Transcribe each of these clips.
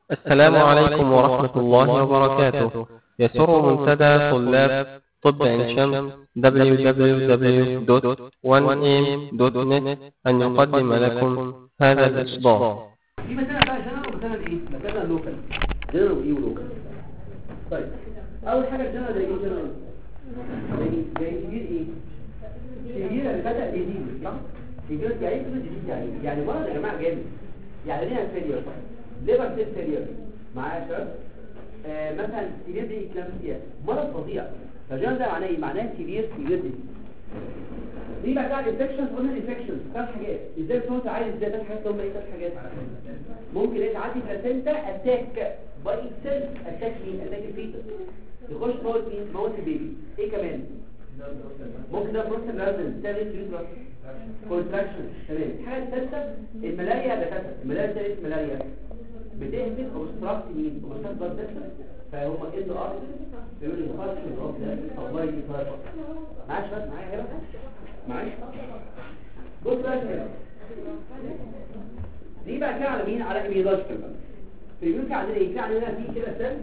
السلام عليكم ورحمة الله وبركاته يسر منتدى طلاب طب عين شمس www.1am.net أن يقدم لكم هذا الإصدار في مثلا بقى جنرال ومثلا ايه مثلا لوكال جنرال وايه ولوكال طيب اول حاجه الجنرال زي ايه جنرال زي زي كبير ايه كبير اللي بدا جديد صح كبير يعني ايه كبير جديد يعني يعني مرض يا جماعه جامد يعني ليها فيلير ليفر سيل فيلير معايا يا شباب آه مثلا كبير دي كلامسيا مرض فظيع فالجنرال ده معناه ايه معناه كبير كبير دي دي بقى بتاع الانفكشنز قلنا الانفكشنز ثلاث حاجات ازاي الصوت عايز ازاي ثلاث حاجات هم ايه ثلاث حاجات ممكن ايه تعدي بلاسنتا اتاك باي سيلف اتاك مين اتاك الفيتس يخش موت مين موت البيبي ايه كمان ممكن ده بروستن لازم تعمل فيوترس كونتراكشن تمام الحاجه الثالثه الملاريا بتاعتها الملاريا الثالث ملاريا بتهبط اوبستراكت مين اوبستراكت بلاد فيسل فهم ان ار بيقول لي فانكشن اوف ذا سبلاي ديفايس معايا شباب معايا هنا معايا بص بقى كده دي بقى كده على مين على ايميولوجيكال بقى في البيوت عندنا ايه في عندنا في كده سيل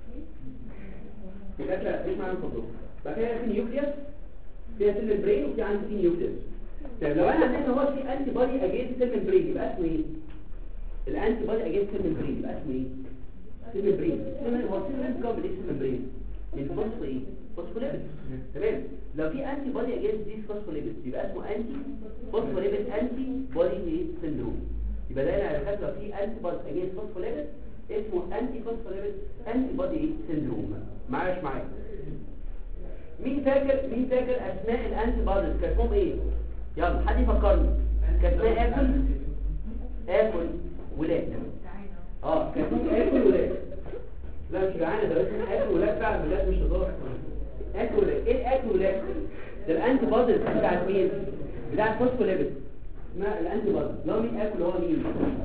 يبقى كده ايش معنى الفضل بقى كده في نيوكليوس فيها سيل البرين وفي عندي في نيوكليوس طب لو انا عندنا هو في انتي بودي اجينست سيل البرين يبقى اسمه ايه الانتي بودي اجينست سيل البرين يبقى اسمه ايه سيل البرين هو سيل البرين كام سيل البرين من فوسفو ايه فوسفوليبيد تمام لو في انتي بودي اجينست دي فوسفوليبيد يبقى اسمه انتي فوسفوليبيد انتي بودي ايه سيندروم يبقى ده انا عرفت لو في انتي بودي اجينست فوسفوليبيد اسمه انتي فوسفوليبيد انتي بودي سيندروم معايا معايا مين فاكر مين فاكر اسماء الانتي بوديز كانت اسمهم ايه يلا حد يفكرني كانت اسمها اكل اكل ولاد اه كانت اسمها اكل ولاد لا مش جعانه ده اسمها اكل ولاد فعلا ولاد مش هزار اكل ولاد ايه الاكل ولاد ده الانتي بوديز بتاعت مين بتاعت فوسفوليبيد اسمها الانتي بوديز لو مين اكل هو مين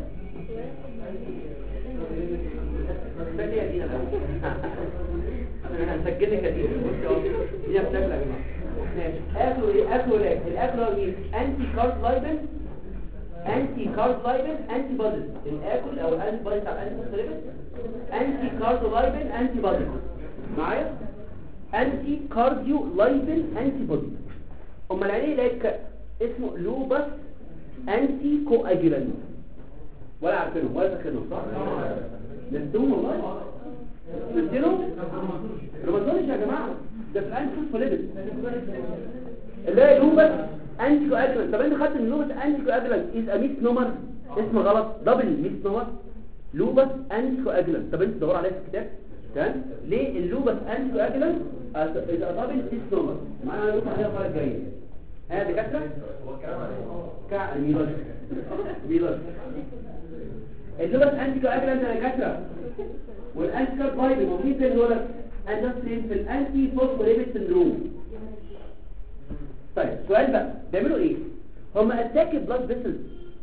فاكر دي انا هسجل لك دي بصي اهو دي بتاكل يا جماعه ماشي اكل ايه اكل ولاد الاكل هو مين انتي كاربلايبن انتي كاربلايبن انتي بوديز الاكل او الانتي بوديز بتاع الانتي فوسفوليبيد انتي كارديولايبن انتي بودي معايا انتي كارديو لايبن انتي بودي امال يعني لك اسمه لوبس انتي كواجولانت ولا عارفينه ولا فاكرينه صح نسيتهم والله نسيتهم روماتولوجي يا جماعه ده في الانتي فوسفوليبيد اللي هي لوبس انتي كواجولانت طب انت خدت من لوبس انتي كواجولانت از ا ميس نمر اسم غلط دبل ميس نمر لوبس انتي كواجولانت طب انت تدور عليها في الكتاب تمام ليه اللوبس انتي كواجولانت اذا دبل ميس نمر معانا هنقول عليها المره الجايه ها دكاتره كا ميلاد ميلاد اللوبس انتي كواجولانت يا دكاتره والانتي كاربايد موجود فين دول اندسترين في الانتي فوسفوليبيد سندروم طيب سؤال بقى بيعملوا ايه هم اتاك بلاد فيسلز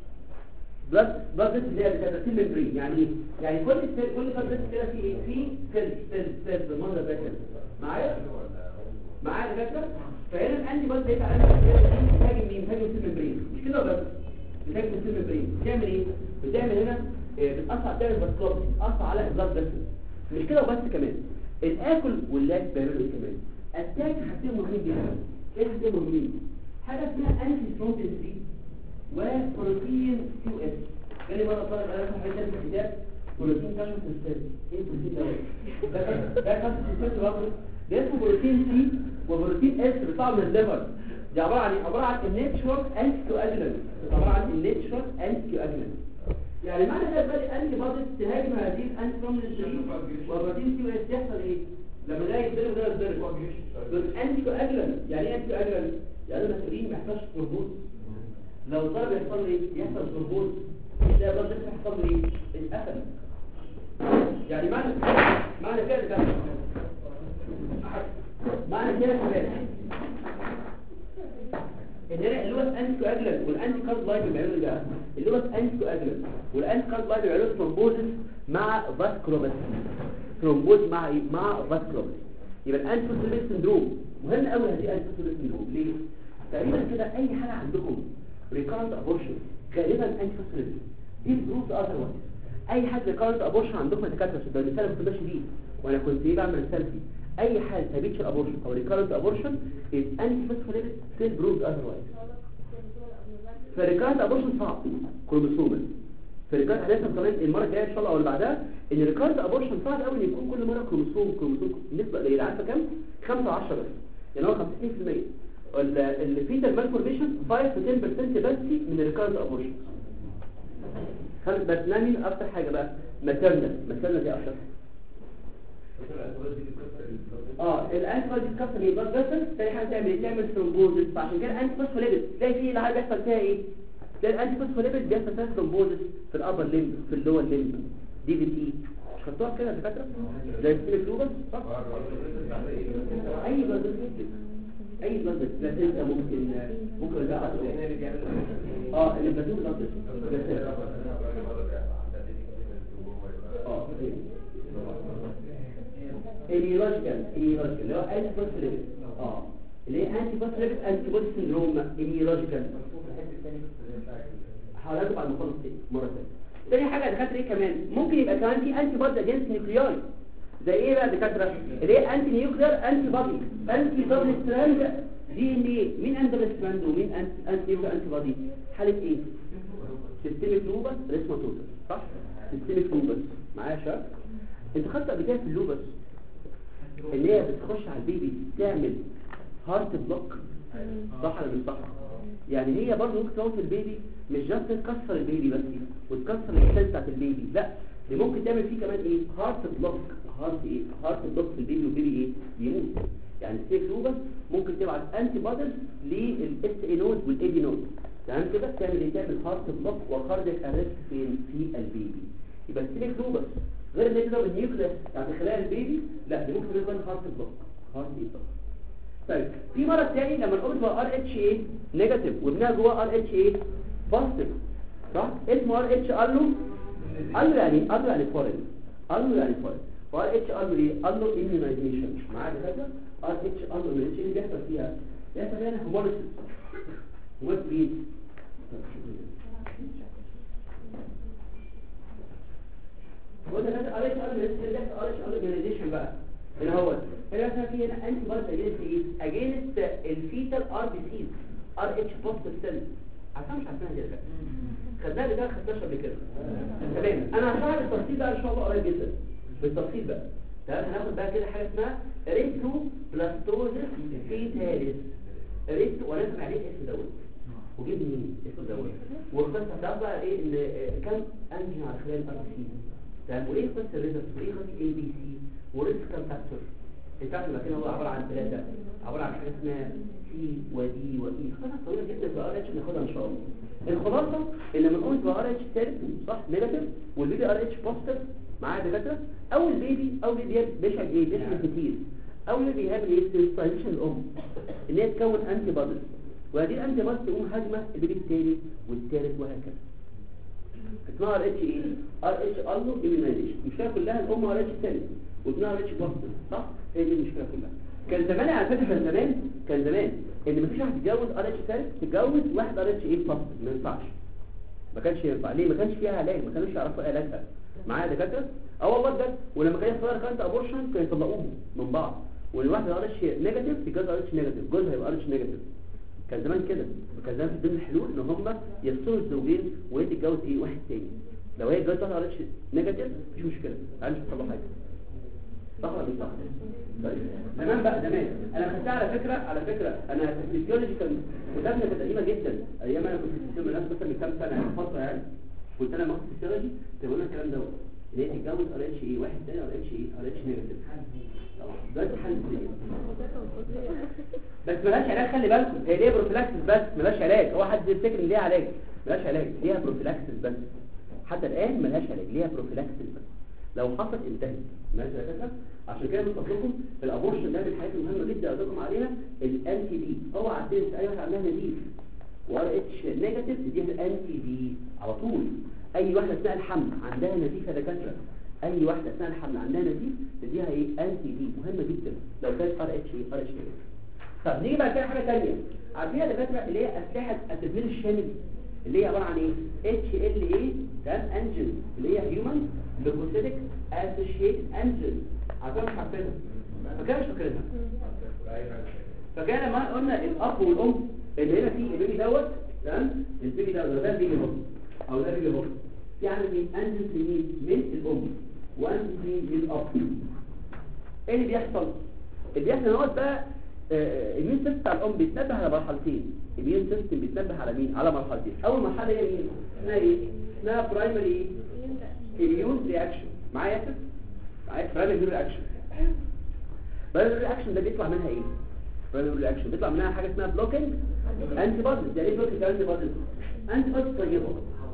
بلاد بلاد فيسل اللي هي بتاعتين ممبرين يعني ايه يعني كل سيل كل بلاد فيسل كده في ايه في سيل سيل سيل بالمنظر ده كده معايا معايا دكاتره فهنا الانتي بودي بتاع الانتي بتهاجم مين بتهاجم السيل ممبرين مش كده بس بتهاجم السيل ممبرين بتعمل ايه بتعمل هنا بتاثر على الفاسكولار بتاثر على البلاد فيسل مش كده وبس كمان الاكل واللاك بيعملوا ايه كمان اتاك حاجتين مهمين جدا ايه حاجتين مهمين حاجه اسمها انتي سترومبين 3 وبروتين كيو اس جالي مره طالب قال لي حاجه في الكتاب بروتين كاشف السيل ايه البروتين ده ده ده كاشف السيل برضه ده اسمه بروتين سي وبروتين اس بيطلع من الليفر دي عباره عن عباره عن النيتشورك انتي كواجولانت عباره عن النيتشورك انتي كواجولانت يعني معنى كده بقى الانتي بوديز تهاجم هذه الانتي سترومبين 3 وبروتين كيو اس يحصل ايه لما ده يتضرب ده يتضرب دول انتي كواجولانت يعني ايه انتي كواجولانت يعني المسؤولين ما يحتاجش تربوط لو ضرب يحصل ايه يحصل ضربوط ده برضه يحصل ايه اتقفل يعني معنى معنى كده ده معنى كده كمان ان هنا اللي هو الانتي كواجولانت والانتي كارد لايف بيعملوا ده اللي هو الانتي كواجولانت والانتي كارد لايف بيعملوا ثرومبوزس مع فاسكولوباثي ثرومبوز مع ايه مع فاسكولوباثي يبقى الانتي فوسفوليبيد سندروم مهم قوي هذه الانتي فوسفوليبيد سندروم ليه تقريبا كده اي حاجه عندكم ريكارنت ابورشن غالبا انتي فوسفوليبيد دي بروف اذروايز اي حد ريكارد ابورشن عندكم يا دكاتره ده المثال اللي كنت ماشي بيه وانا كنت ايه بعمل سيلفي اي حال ثابتش الابورشن او ريكارد ابورشن از انتي فوسفوليبيد ستيل بروف اذروايز فريكارد ابورشن صعب كروموسومال فريكارد هنفهم كمان المره الجايه ان شاء الله او اللي بعدها ان ريكارد ابورشن صعب قوي ان يكون كل مره كروموسوم كروموسوم نسبه قليله عارفه كام 5 10 بس يعني هو 50% الفيتال مالفورميشن 5 to 10% بس من الريكارد ابورشن خلي بس نامي اكتر حاجه بقى ماتيرنال ماتيرنال دي اكتر اه الانتي بودي تكسر يبقى بس تاني حاجه تعمل ايه تعمل ثرومبوزس فعشان كده الانتي فوسفوليبيد تلاقي في اللي بيحصل فيها ايه تلاقي الانتي فوسفوليبيد بيحصل فيها ثرومبوزس في الابر ليمب في اللور ليمب دي في تي مش خدتوها كده يا دكاتره زي السيلوبس صح اي بلد اي بلد بلاتينتا ممكن ممكن ده اه اللي بلاتينتا بلاتينتا اه ايميولوجيكال ايميولوجيكال اللي هو انتي فوسفوليبيد اه اللي هي انتي فوسفوليبيد انتي بودي سندروم ايميولوجيكال حضرتك بعد ما اخلص تاني مره ثانيه تاني حاجه يا دكاتره ايه كمان ممكن يبقى كمان في انتي بودي اجينست نيوكلياي زي ايه بقى يا دكاتره اللي هي انتي نيوكلير انتي بودي انتي دبل ستراند دي ان ايه مين انتي دبل ستراند ومين انتي انتي نيوكلير انتي بودي حاله ايه سيستميك لوبس ريسماتوزس صح سيستميك لوبس معايا يا شباب انت خدت قبل كده في اللوبس ان هي بتخش على البيبي تعمل هارت بلوك صح ولا مش صح يعني هي برضه ممكن تموت البيبي مش جاست تكسر البيبي بس وتكسر السيل بتاعت البيبي لا دي ممكن تعمل فيه كمان ايه هارت بلوك هارت ايه هارت بلوك في البيبي والبيبي ايه يموت يعني السيك لوبس ممكن تبعت انتي بوديز للاس اي نود والاي دي نود تمام كده تعمل ايه تعمل هارت بلوك وكاردياك ارست فين في البيبي يبقى السيك لوبس غير ان تضرب النيوكليس بتاعت خلايا البيبي لا دي ممكن تبقى هارت بلوك هارت ايه بلوك طيب في مرض تاني لما الام تبقى ار اتش اي نيجاتيف وابنها جوه ار اتش اي بوزيتيف صح اسمه ار اتش قال له قال له يعني قال له يعني فورين قال له يعني فورين وار اتش قال له ايه قال له immunization معايا كده ار اتش قال له ايه اللي بيحصل فيها بيحصل فيها هوموليسيس وات بليد وده كده ار اتش قال له اللي بيحصل ار اتش قال له immunization بقى هنا هو هنا مثلا في هنا انتي بودي اجينست ايه اجينست الفيتال ار بي سيز ار اتش بوزيتيف سيل عارفها مش عارفها دي ولا خدناها ده ما خدناش قبل كده تمام انا هشرح التفصيل ده ان شاء الله قريب جدا بالتفصيل بقى تمام هناخد بقى كده حاجه اسمها ريتو بلاستوزيس فيتاليس ريتو وانا اسمع عليه الاسم دوت وجيب منين الاسم دوت والقصه بتاعت بقى ايه ان كم انجن على خلال الار سي تمام وايه قصه الريزلت وايه قصه اي بي سي وريسك فاكتور بتاعت المكان هو عباره عن ثلاثه عباره عن حاجه اسمها سي ودي واي خلاص طويله جدا في ار اتش ناخدها ان شاء الله الخلاصه ان لما نقول في ار اتش ثالث صح نيجاتيف والبيبي ار اتش بوزيتيف معايا دكاتره اول بيبي اول بيبي بيشعل ايه بيشعل كتير اول بيبي بيعمل ايه سيرستايزيشن الام ان هي تكون انتي بوديز وهذه الانتي بوديز تقوم هاجمه البيبي الثاني والثالث وهكذا اسمها ار اتش ايه ار اتش الو ايميونايزيشن المشكله كلها الام ار اتش ثالث وابنها ار اتش بوزيتيف صح هي دي المشكله كلها كان زمان على فكره كان زمان كان زمان ان مفيش واحد يتجوز ار اتش ثالث تتجوز واحد ار اتش ايه بوزيتيف ما ينفعش ما كانش ينفع ليه ما كانش فيها علاج ما كانوش يعرفوا ايه علاجها معايا دكاتره اه والله بجد ولما كان يصير كانت ابورشن كانوا يطلقوهم من بعض والواحد ار اتش نيجاتيف تتجوز ار اتش نيجاتيف جوزها يبقى ار اتش نيجاتيف كان زمان كده وكان زمان في ضمن الحلول ان هم يفصلوا الزوجين وهي تتجوز ايه واحد تاني لو هي اتجوزت واحد ار اتش نيجاتيف مفيش مشكله عادي مش هتحصل حاجه صح ولا مش صح طيب زمان بقى زمان انا خدتها على فكره على فكره انا في الفيزيولوجي كان كتابنا كانت قديمه جدا ايام انا كنت في الفيزيولوجي الناس مثلا من كام سنه يعني فتره يعني كنت انا باخد فيزيولوجي كنت بقول الكلام دوت ان هي تتجوز ار اتش ايه واحد تاني ار اتش ايه ار اتش نيجاتيف طبعا دلوقتي حل الدنيا بس ملهاش علاج خلي بالكم هي ليه بروفيلاكسس بس ملهاش علاج هو حد يفتكر ان ليها علاج ملهاش علاج ليها بروفيلاكسس بس حتى الان ملهاش علاج ليها بروفيلاكسس بس لو حصل انتهت ماشي يا فكره عشان كده بنطلب لكم الابورشن ده من الحاجات المهمه جدا اقول لكم عليها الانتي بي اوعى تنسى اي واحد عندها نزيف وار اتش نيجاتيف تديها الانتي بي على طول اي واحده اثناء الحمل عندها نزيف يا دكاتره اي واحده اثناء الحمل عندها نزيف تديها ايه انتي بي مهمه جدا لو كانت ار اتش ايه ار اتش نيجاتيف طب نيجي بقى كده حاجه ثانيه عارفين يا دكاتره اللي هي اسلحه التدمير الشامل اللي هي عباره عن ايه اتش ال اي تمام انجن اللي هي هيومن ليكوسيتيك اسوشيت انجن عارفين مش عارفينها فكان مش فاكرينها فكان لما قلنا الاب والام اللي هنا فيه البيبي دوت تمام البيبي دوت ده البيبي اهو او ده البيبي اهو في عندك مين انجن مين من الام وانجن مين من الاب ايه اللي بيحصل اللي بيحصل هو بقى الميون سيستم بتاع الام بيتنبه على مرحلتين الميون سيستم بيتنبه على مين على مرحلتين اول مرحله هي مين اسمها ايه اسمها برايمري اميون رياكشن معايا يا معايا برايمري رياكشن برايمري رياكشن ده بيطلع منها ايه برايمري رياكشن بيطلع منها حاجه اسمها بلوكينج انتي بوديز يعني ايه بلوكينج انتي بوديز انتي بوديز طيبه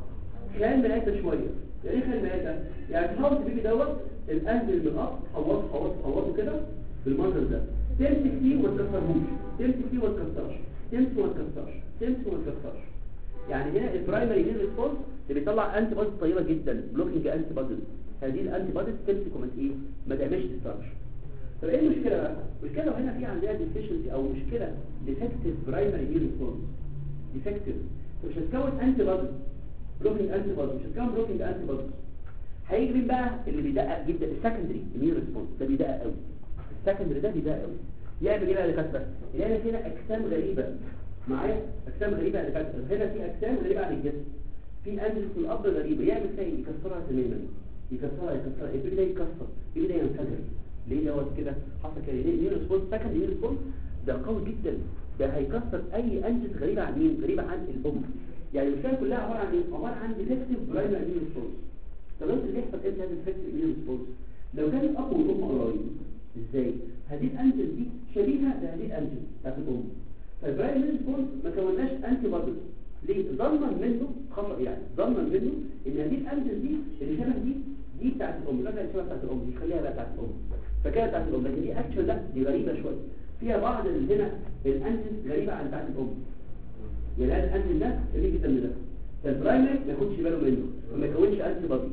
خلال ملاته شويه يعني ايه خلال ملاته يعني تحاول تجيبي دوت القلب من الاب حوطه حوطه حوطه كده بالمنظر ده تمسك فيه وما تكسرهوش تمسك فيه وما تكسرش تمسك وما تكسرش تمسك وما تكسرش يعني هنا البرايمري مين ريسبونس اللي بيطلع انتي بوديز طيبه جدا بلوكينج انتي بوديز هذه الانتي بوديز تمسك وما ايه ما تعملش ديستراكشن طب ايه المشكله بقى المشكله لو هنا في عندنا ديفيشنسي او مشكله ديفكتيف برايمري مين ريسبونس ديفكتيف مش هتكون انتي بوديز بلوكينج انتي بوديز مش هتكون بلوكينج انتي بوديز هيجي مين بقى اللي بيدقق جدا السكندري مين ريسبونس ده بيدقق قوي السكندري ده بيدقق قوي يعمل ايه بقى دكاتره يلاقي هنا اجسام غريبه معايا اجسام غريبه يا دكاتره هنا في اجسام غريبه عن الجسم في انجل في الاب غريبه يعمل فيها يكسرها تماما يكسرها يكسرها البيبي ده يكسر البيبي ده ينفجر ليه دوت كده حصل كده ليه ليه ريسبونس سكند ليه ريسبونس ده قوي جدا ده هيكسر اي انجل غريبه عن مين غريبه عن الام يعني المشكله كلها عباره عن ايه عباره عن ديفكتيف برايمري امين ريسبونس طب انت اللي بيحصل امتى هذا الديفكتيف امين ريسبونس لو كان الاب والام قريبين ازاي هذه الانجل دي شبيهه بهذه الانجل بتاعت الام فالبرايم ريسبونس ما كوناش انتي بوديز ليه ظنا منه خطا يعني ظنا منه ان هذه الانجل دي اللي شبه دي دي بتاعت الام لا اللي شبه بتاعت الام دي خليها بقى بتاعت الام فكده بتاعت الام لكن دي اكشن لا دي غريبه شويه فيها بعض اللي هنا الانجل غريبه عن بتاعت الام يعني هذا الانجل ده اللي جدا من ده فالبرايمري ما ياخدش باله منه وما يكونش انتي بودي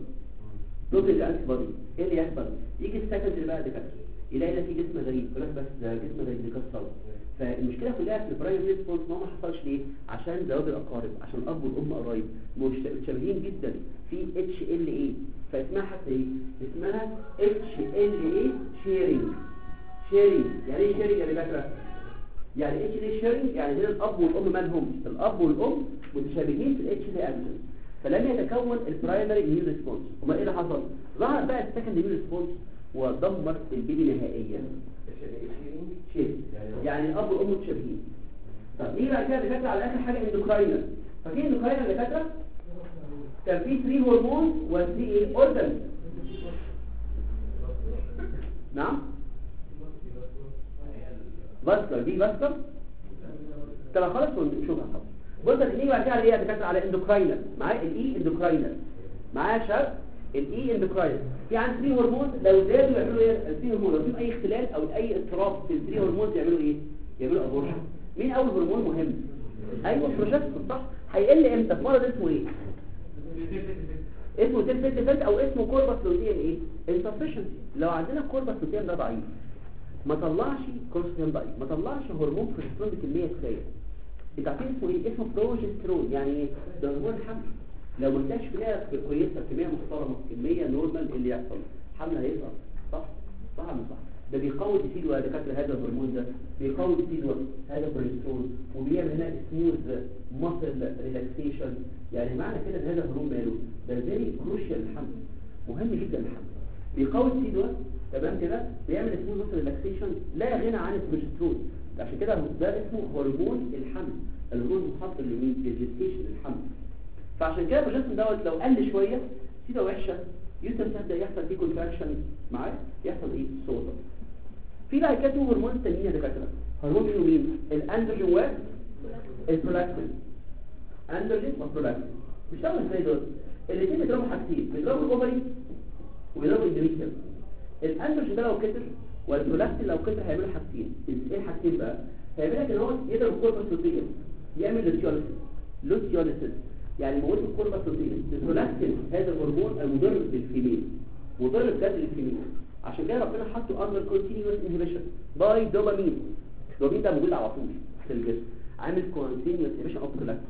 ضد الانتي بودي ايه اللي يحصل يجي السكندري بقى دكاتره يلاقي ده في جسم غريب يقول لك بس ده جسم غريب بيكسر فالمشكله كلها في البرايم ريسبونس ما ما حصلش ليه عشان زواج الاقارب عشان الاب والام قرايب متشابهين جدا في اتش ال اي فاسمها حتى ايه اسمها اتش ال اي شيرنج شيرنج يعني ايه شيرنج يا دكاتره يعني اتش ال شيرنج يعني هنا الاب والام مالهم الاب والام متشابهين في الاتش ال ابسنس فلم يتكون البرايمري اميون ريسبونس وما ايه اللي حصل ظهر بقى السكند اميون ريسبونس ودمر البيبي نهائيا شيء يعني الاب والام متشابهين طب نيجي بعد كده دكاتره على اخر حاجه اندوكراينر ففي اندوكراينر دكاتره كان في 3 هرمون و 3 ايه اورجان نعم باسكر دي باسكر طب خلاص نشوفها خلاص بص نيجي بعد كده على ايه يا دكاتره على اندوكراينر معايا الاي اندوكراينر معايا شاب الاي اندوكراين في عند 3 هرمون لو زادوا يعملوا ايه ال 3 هرمون لو في اي اختلال او اي اضطراب في ال 3 هرمون يعملوا ايه يعملوا ابورشن مين اول هرمون مهم ايوه بروجسترون صح هيقل امتى في مرض اسمه ايه اسمه تلفت ديفنت او اسمه كوربس لوتين ايه انسفشنسي لو عندنا كوربس لوتين ده ضعيف ما طلعش كوربس لوتين ضعيف ما طلعش هرمون بروجسترون بكميه كفايه انت عارفين اسمه ايه اسمه بروجسترون يعني ايه ده هرمون الحمل لو ما اداش كميه كويسه كميه محترمه كميه نورمال اللي يحصل حمل هيسقط صح صح ولا صح ده بيقوي السيلوا يا دكاتره هذا الهرمون ده بيقوي السيلوا هذا بروجسترون وبيعمل هنا سموث ماسل ريلاكسيشن يعني معنى كده ان هذا الهرمون ماله ده فيري كروشال الحمل مهم جدا الحمل بيقوي السيلوا تمام كده بيعمل سموث ماسل ريلاكسيشن لا غنى عن البروجسترون عشان كده ده اسمه هرمون الحمل الهرمون المحط لمين للجستيشن الحمل فعشان كده البروجسترون دوت لو قل شويه سيده وحشه يوتر تبدا يحصل فيه كونتراكشن معاه يحصل ايه صوت في بقى كده هرمون تانيين يا دكاتره هرمون مين ومين الاندروجين و البرولاكتين اندروجين وبرولاكتين بيشتغلوا ازاي دول الاثنين بيضربوا حاجتين بيضربوا الاوفري وبيضربوا الاندوميتريوم الاندروجين ده لو كتر والبرولاكتين لو كتر هيعملوا حاجتين ايه الحاجتين بقى هيعمل لك ان هو يضرب الكوربس لوتيوم يعمل لوتيوليسيس لوتيوليسيس يعني موت الكوربس لوتيوم البرولاكتين هذا الهرمون المضر بالفيميل مضر بجد للفيميل عشان كده ربنا حطه اندر كونتينيوس انهبيشن باي دوبامين الدوبامين ده موجود على طول في الجسم عامل كونتينيوس انهبيشن اوف برولاكتين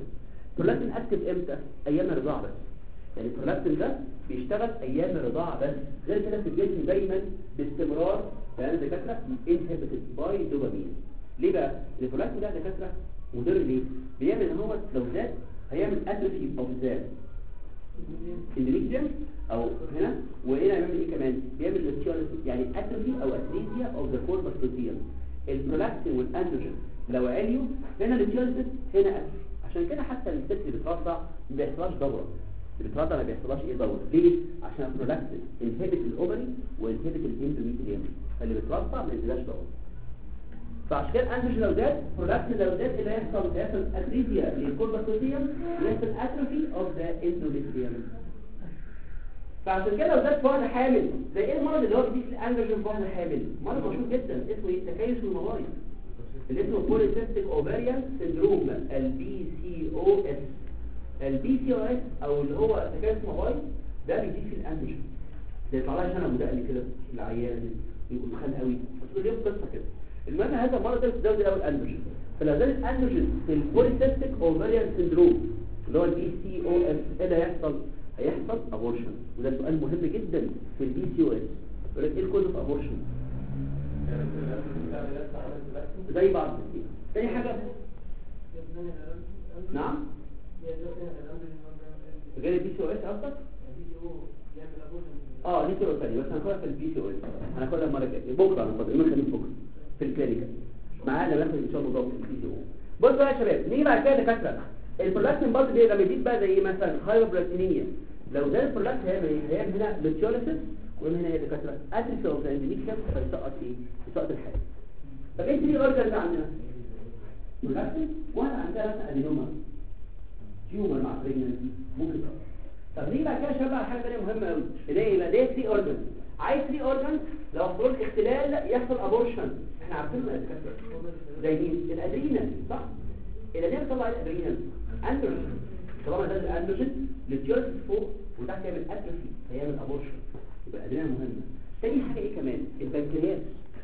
برولاكتين اكتف امتى ايام الرضاعه بس يعني البرولاكتين ده بيشتغل ايام الرضاعه بس غير كده في الجسم دايما باستمرار فاهم دكاتره انهبيتد باي دوبامين ليه بقى البرولاكتين ده دكاتره مضر ليه بيعمل ان هو لو زاد هيعمل اتروفي اوف ذات اندوميتريوم او هنا وهنا يعمل ايه كمان بيعمل لوتيوليس يعني اتروفي او اتريزيا اوف ذا كوربس لوتيوم البرولاكتين والاندروجين لو عليوا هنا لوتيوليس هنا اتروفي عشان كده حتى الست اللي بترضع ما بيحصلهاش دوره اللي بترضع ما بيحصلهاش ايه دوره ليه عشان البرولاكتين انهبت الاوفري وانهبت الاندوميتريوم فاللي بترضع ما يجيلهاش دوره فعشان كده اندروجين لو زاد برولاكتين لو زاد اللي هيحصل هيحصل اتريزيا للكوربس لوتيوم ويحصل اتروفي اوف ذا اندوميتريوم فعشان كده لو زاد واحده حامل زي ايه المرض اللي هو بيجي في الاندروجين في واحده حامل مرض مشهور جدا اسمه ايه تكيس المبايض اللي اسمه بوليسيستيك اوفاريان سيندروم البي سي او اس البي سي او اس او اللي هو تكيس المبايض ده بيجي في الاندروجين ده يطلع لها شنب مدقل كده العيان دي يبقى سخان قوي بس ليه قصه كده المهم هذا المرض ده بتزود الاول الاندروجين فلو زاد الاندروجين في البوليسيستيك اوفاريان سيندروم اللي هو البي سي او اس ايه اللي هيحصل هيحصل ابورشن وده سؤال مهم جدا في البي سي او اس يقول لك ايه الكوز اوف ابورشن زي بعض تاني حاجه نعم غير البي سي او اس قصدك اه دي طرق ثانيه بس هناخدها في البي سي او اس هناخدها المره الجايه بكره هناخدها يوم الخميس بكره في الكلينيكال معانا ناخد ان شاء الله ضغط البي سي او بصوا بقى يا شباب نيجي بعد كده دكاتره البرولاكتين برضه بيبقى بيزيد بقى زي مثلا هايبرلاكتينيميا لو زاد البرولاكتين هيعمل ايه هيعمل هنا لوتيوليسيس ومن هنا يا دكاتره اتريفي اوف ذا اندوميتريوم فيسقط ايه يسقط الحاجه طب ايه الثري اورجنز عندنا برولاكتين واحده عندها مثلا ادينوما تيومر مع بريجننسي ممكن تقع طب نيجي بعد كده شباب على حاجه ثانيه مهمه قوي اللي هي يبقى ده 3 اورجن عايز 3 اورجن لو حصل اختلال يحصل ابورشن احنا عارفين زي مين الادرينال صح الادرينال بيطلع الادرينال اندروجين طالما ده الاندروجين للجيرس فوق وتحت يعمل اتروفي هيعمل ابورشن يبقى الادرينال مهمه تاني حاجه ايه كمان البنكرياس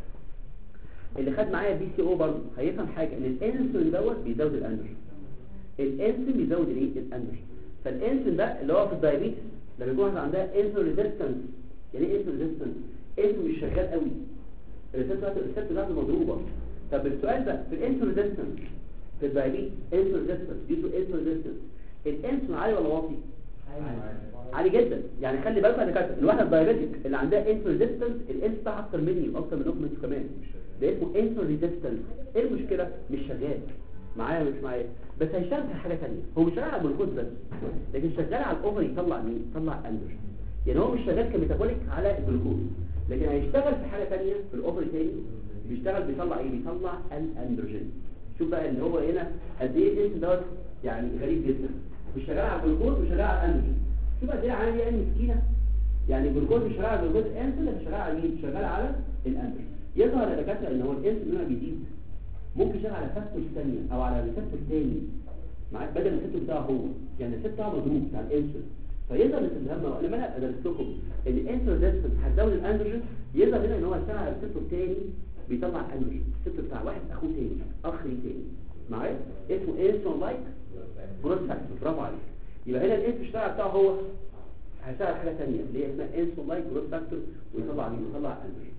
اللي خد معايا البي سي او برضه هيفهم حاجه ان الانسولين دوت بيزود الاندروجين الانسولين بيزود الايه الاندروجين فالانسولين ده اللي هو في الدايابيتس لما يكون واحد عندها انسولين ريزيستنس يعني ايه انسولين ريزيستنس انسولين مش شغال قوي الريسبت بتاعته الريسبت بتاعته مضروبه طب السؤال ده في الانسولين ريزيستنس في الدايابيتس انسولين ريزيستنس دي تو انسولين ريزيستنس الانسولين عالي ولا واطي عالي جدا يعني خلي بالك انا كاتب الواحده الدايابيتك اللي عندها انسولين ريزيستنس الانسولين بتاعها اكتر مني واكتر منكم انتوا كمان ده اسمه انسولين ريزيستنس ايه المشكله مش شغال معايا مش معايا بس هيشتغل في حاجه ثانيه هو مش شغال على الجلوكوز بس لكن شغال على الاوفر يطلع مين يطلع اندروجين يعني هو مش شغال كميتابوليك على الجلوكوز لكن هيشتغل في حاجه ثانيه في الاوفر تاني بيشتغل بيطلع ايه بيطلع الاندروجين شوف بقى اللي هو هنا قد ايه الاسم دوت يعني غريب جدا مش شغال على الجلوكوز مش شغال على الاندروجين شوف قد ايه العيال دي يعني مسكينه يعني الجلوكوز مش شغال على الجلوكوز انسولين لكن شغال على مين شغال على الاندروجين يظهر يا دكاتره ان هو الانسولين هنا بيزيد ممكن يشتغل على فاسكو الثانيه او على الريسبتور الثاني معاك بدل الريسبتور بتاعه هو يعني الريسبتور بتاعه مضروب بتاع الانسولين فيظهر الاستخدام لما انا ادرس لكم ان الانسولين ريسبتور هتزود الاندروجين يظهر هنا ان هو يشتغل على الريسبتور الثاني بيطلع اندروجين الريسبتور بتاع واحد اخوه ثاني اخ ليه ثاني معايا اسمه انسولين لايك جروث فاكتور برافو عليك يبقى هنا الانسولين بيشتغل بتاعه هو هيشتغل حاجه ثانيه اللي هي اسمها انسولين لايك جروث فاكتور ويطلع مين يطلع اندروجين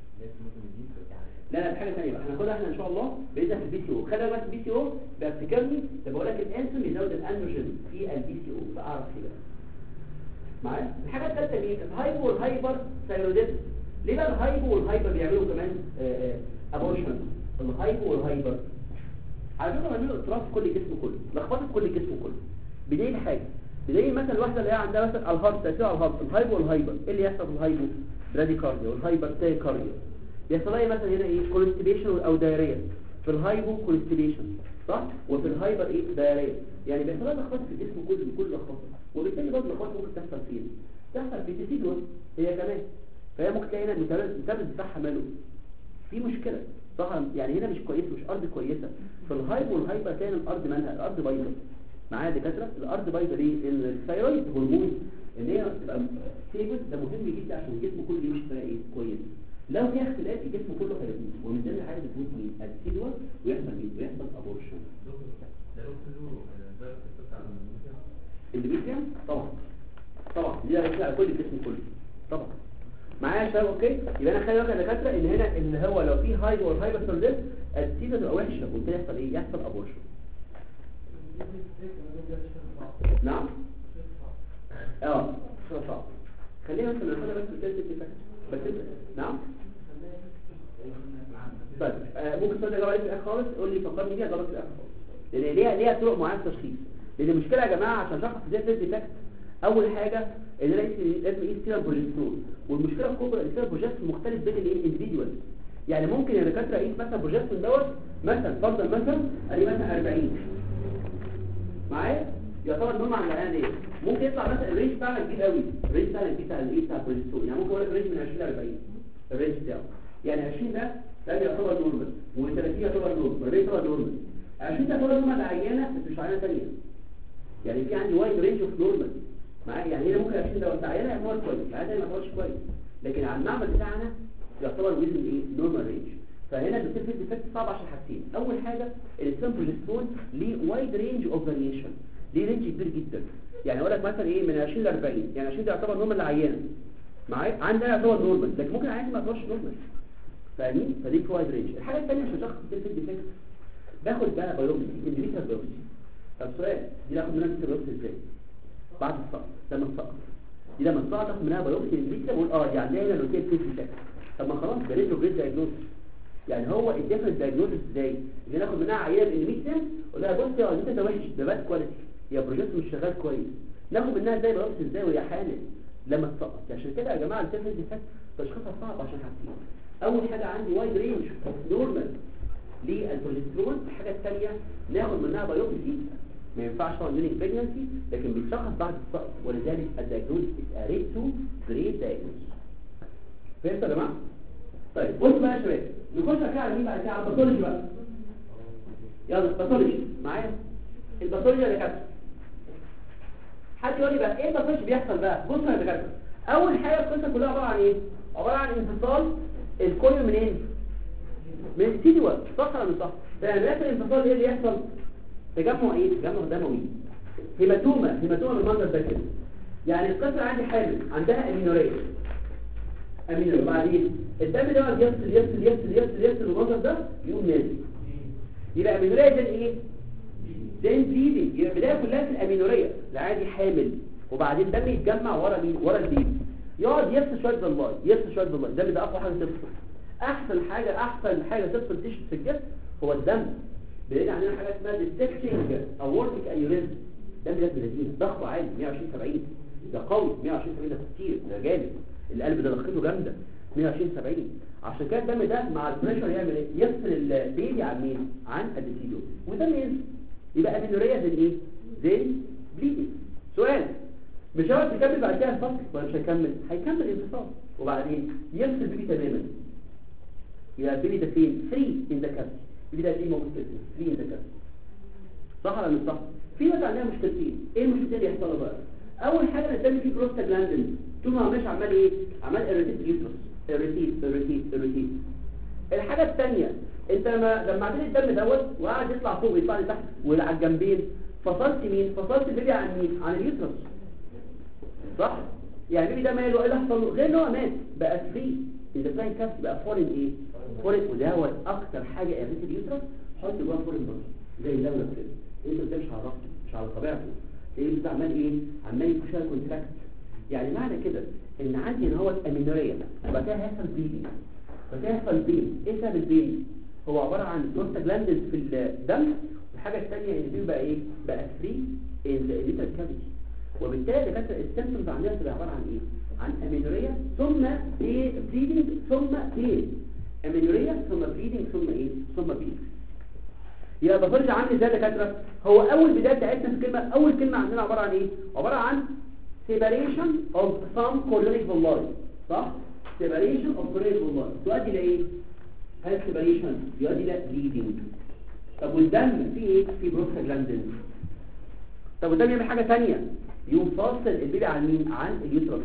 لا لا حاجه ثانيه بقى هناخدها احنا ان شاء الله باذن في البي سي او خلي بالك البي سي او بفتكرني ده بقول لك الانسولين بيزود الاندروجين في البي سي او فاعرف كده معايا الحاجه الثالثه مين الهايبو والهايبر ثايرويدزم ليه بقى الهايبو والهايبر بيعملوا كمان ابورشن الهايبو والهايبر على فكره بيعملوا اضطراب في كل الجسم كله لخبطه في كل الجسم كله بدليل حاجه بدليل مثلا الواحده اللي هي عندها مثلا الهارت تاثير على الهارت الهايبو والهايبر ايه اللي يحصل في الهايبو براديكارديا والهايبر تايكارديا بيحصل لي مثلا هنا ايه كوليستيشن او دايريه في الهايبو كوليستيشن صح وفي الهايبر ايه دايريه يعني بيحصل لها لخبطه في الجسم كله كل لخبطه وبالتالي برضه اللخبطه ممكن تحصل فين تحصل في التيسيدوس هي كمان فهي ممكن تلاقي هنا المتابع بتاعها ماله في مشكله صح يعني هنا مش كويس مش ارض كويسه في الهايبو والهايبر كان الارض مالها الارض بايظه معايا دكاتره الارض بايظه ليه لان الثايرويد هرمون ان هي تبقى ستيبل ده مهم جدا عشان الجسم كله يمشي بطريقه ايه كويس لو في اختلاف الجسم كله هيبوظ ومن ضمن الحاجات اللي بتبوظ مين السيدوا ويحصل ايه ويحصل ابورشن الاندوميتريوم طبعا طبعا دي هتطلع على كل الجسم كله طبعا معايا يا شباب اوكي يبقى انا خلي بالك يا دكاتره ان هنا ان هو لو في هاي اور هايبرثيروديز النتيجه تبقى وحشه وبالتالي يحصل ايه يحصل ابورشن نعم اه شو صعب خلينا مثلا ناخدها بس بالتالي بس نعم طيب آه ممكن تقول اجاوب عليك في الاخر خالص قول لي فكرني بيها اجاوب في الاخر خالص لان ليها ليها طرق معينه للتشخيص لان المشكله يا جماعه عشان اشخص ازاي السيل ديفكت اول حاجه ان انا أقيس- لازم اقيس كده بروجسترون والمشكله الكبرى ان كده البروجسترون مختلف بين الايه الانديفيدوال يعني ممكن يا دكاتره اقيس مثلا بروجسترون دوت مثلا فرضا مثلا ادي مثلا 40 معايا يعتبر نورمال على العيان ايه ممكن يطلع مثلا الرينج بتاعها كبير قوي الرينج بتاعها كبير بتاع الايه بتاع البروجسترون يعني ممكن اقول لك رينج من 20 ل 40 الرينج بتاعه يعني 20 ده ده يعتبر نورمال و30 يعتبر نورمال 40 يعتبر نورمال 20 تعتبر نورمال عيانه بس مش عيانه ثانيه يعني في عندي وايد رينج اوف نورمال معايا يعني هنا ممكن 20 ده عيانه يعتبر كويس عيانه ثانيه ما يعتبرش كويس لكن على المعمل بتاعنا يعتبر ويزن ايه نورمال رينج فهنا الديفكت ديفكت صعب عشان حاجتين اول حاجه الانسان بروجسترون ليه وايد رينج اوف فاريشن ليه رينج كبير جدا يعني اقول لك مثلا ايه من 20 ل 40 يعني 20 ده يعتبر نورمال لعيانه معايا عندنا يعتبر نورمال لكن ممكن عيان ما يعتبرش نورمال فاهمين فدي وايد رينج الحاجه الثانيه عشان اشخص الديفكت ديفكت باخد بقى بايوبسي انديفيدوال بايوبسي طب سؤال دي ناخد منها بايوبسي ازاي بعد السقط لما تسقط دي لما تسقط ناخد منها بايوبسي انديفيدوال بقول اه دي عندنا هنا روتين فيز ديفكت طب ما خلاص ده ريترو جريد دايجنوستس يعني هو الديفرنت دايجنوستس ازاي اللي ناخد منها عينه الاندوميتريوم اقول لها بص يا انت ده وحش ده باد كواليتي يا بروجكت مش شغال كويس ناخد منها ازاي بايوبسي ازاي وهي حامل لما تسقط عشان كده يا جماعه الديفرنت ديفكت تشخيصها صعب عشان حاجتين اول حاجه عندي وايد رينج اوف نورمال للبروجسترون الحاجه الثانيه ناخد منها بايوبسي ما ينفعش طبعا ديورنج بريجنسي لكن بيتشخص بعد السقط ولذلك الدايجنوز از ريت تو جريد دايجنوز فهمتوا يا جماعه طيب بصوا بقى يا شباب نخش كده على مين بعد كده على الباثولوجي بقى يلا الباثولوجي معايا الباثولوجي يا دكاتره حد يقول لي بقى ايه الباثولوجي بيحصل بقى بصوا يا دكاتره اول حاجه القصه كلها عباره عن ايه عباره عن انفصال الكوليوم منين من السيدوا صح ولا مش صح يعني بيحصل الانفصال ايه اللي يحصل تجمع ايه تجمع دموي هيماتوما هيماتوما بالمنظر ده كده يعني القصه عندي حامل عندها امينوريه امين وبعدين الدم ده يفصل يفصل يفصل يفصل يفصل المنظر ده يقوم نازل يبقى امينوريا ده ايه زين بليدنج يبقى البدايه كلها في الامينوريا العادي حامل وبعدين دم يتجمع ورا مين ورا البيبي يقعد يفصل شويه ضلاي يفصل شويه ضلاي الدم ده اقوى حاجه تفصل احسن حاجه احسن حاجه تفصل تيشو في الجسم هو الدم بيلاقي عندنا حاجه اسمها ديستكشنج اورتيك ايوريزم الدم ده بلازينه ضغطه عالي 120 70 ده قوي 120 70 ده كتير ده جامد القلب ده ضغطته جامده 120 70 عشان كده الدم ده مع البريشر يعمل ايه يفصل البيبي عن مين عن الديسيدو وده ينزل يبقى امينوريا زي ايه زي بليدنج سؤال مش هيقعد يكمل بعد كده الفصل ولا مش هيكمل هيكمل الانفصال وبعدين يفصل البيبي تماما يبقى البيبي ده فين فري ان ذا كابس البيبي ده فين موجود كده فري ان ذا كابس صح ولا مش صح في ناس عندها مشكلتين ايه المشكلتين اللي يحصلوا بقى اول حاجه الدم فيه بروستاجلاندين طول ما هو ماشي عمال ايه عمال اريتيت اليوترس اريتيت اريتيت اريتيت الحاجه الثانيه انت لما لما عملت الدم دوت وقعد يطلع فوق ويطلع لتحت وعلى الجنبين فصلت مين فصلت البيبي عن مين عن اليوترس صح يعني البيبي ده ماله ايه اللي حصل له غير ان هو مات بقى فري انت فاهم كاف بقى فورين ايه فورين وده هو اكتر حاجه اريتيت اليوترس حط جواه فورين برضه زي اللبن كده انت ده مش على راسه مش على طبيعته ايه بتاع عمال ايه عمال يخش كونتراكت يعني معنى كده ان عندي ان هو الامينوريا وبعد كده هيحصل بيبي بعد كده هيحصل بين ايه سبب البين هو عباره عن بروستاجلاندين في الدم والحاجه الثانيه ان البيبي بقى ايه بقى فري ان ذا ليتر كافيتي وبالتالي دكاتره السيمبتومز عندنا بتبقى عباره عن ايه عن امينوريا ثم بليدنج ثم بين امينوريا ثم بليدنج ثم ايه ثم بين يبقى بفرج عندي ازاي يا دكاتره هو اول بدايه بتاعتنا في الكلمه اول كلمه عندنا عباره عن ايه عباره عن separation of some chorionic villi صح separation of chorionic villi تؤدي لايه هل separation يؤدي الى bleeding طب والدم فيه ايه فيه بروستاجلاندين طب والدم يعمل حاجه ثانيه يقوم فاصل البيبي عن مين عن اليوترس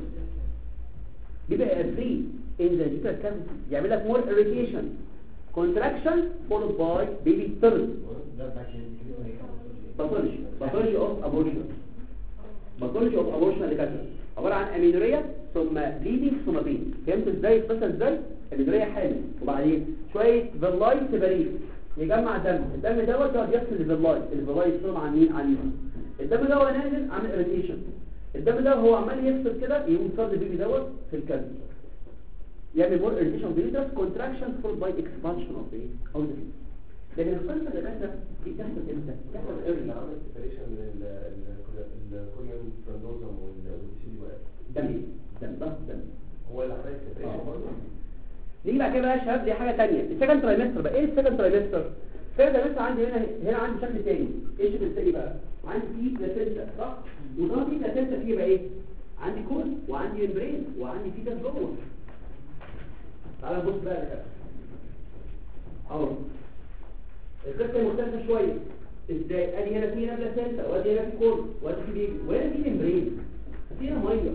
بيبقى فري in the uterus cavity يعمل لك more irritation contraction followed by baby turn باثولوجي باثولوجي اوف ابورشن باثولوجي اوف ابورشن اللي كانت عباره عن امينوريا ثم بليدنج ثم بين فهمت ازاي القصه ازاي امينوريا حامل وبعدين شويه فيلاي سيباريت يجمع دم الدم دوت يقعد يغسل الفيلاي الفيلاي يصير عن مين عن مين الدم ده هو نازل عامل اريتيشن الدم ده هو عمال يغسل كده يقوم صار البيبي دوت في الكبد يعمل مور اريتيشن اوف the كونتراكشن فولد باي اكسبانشن اوف the اوف the لكن القصه اللي بس دي بتحصل امتى؟ بتحصل اللي ايرلي عمل سيبريشن الكوريان فرندوزم والسي واي دم دم ضغط دم هو اللي عمل سيبريشن برضه نيجي بعد كده بقى يا شباب دي حاجه ثانيه السكند ترايمستر بقى ايه السكند ترايمستر السكند ترايمستر عندي هنا هنا عندي شكل ثاني ايه الشكل الثاني بقى عندي فيه بلاسينتا صح وطالما في بلاسينتا فيه بقى ايه عندي كون وعندي ممبرين وعندي فيتاس جوه تعالى نبص بقى كده اهو القصه مختلفه شويه ازاي ادي هنا في هنا بلاسينتا وادي هنا في كون وادي في بيبي وهنا في ممبرين وفي هنا ميه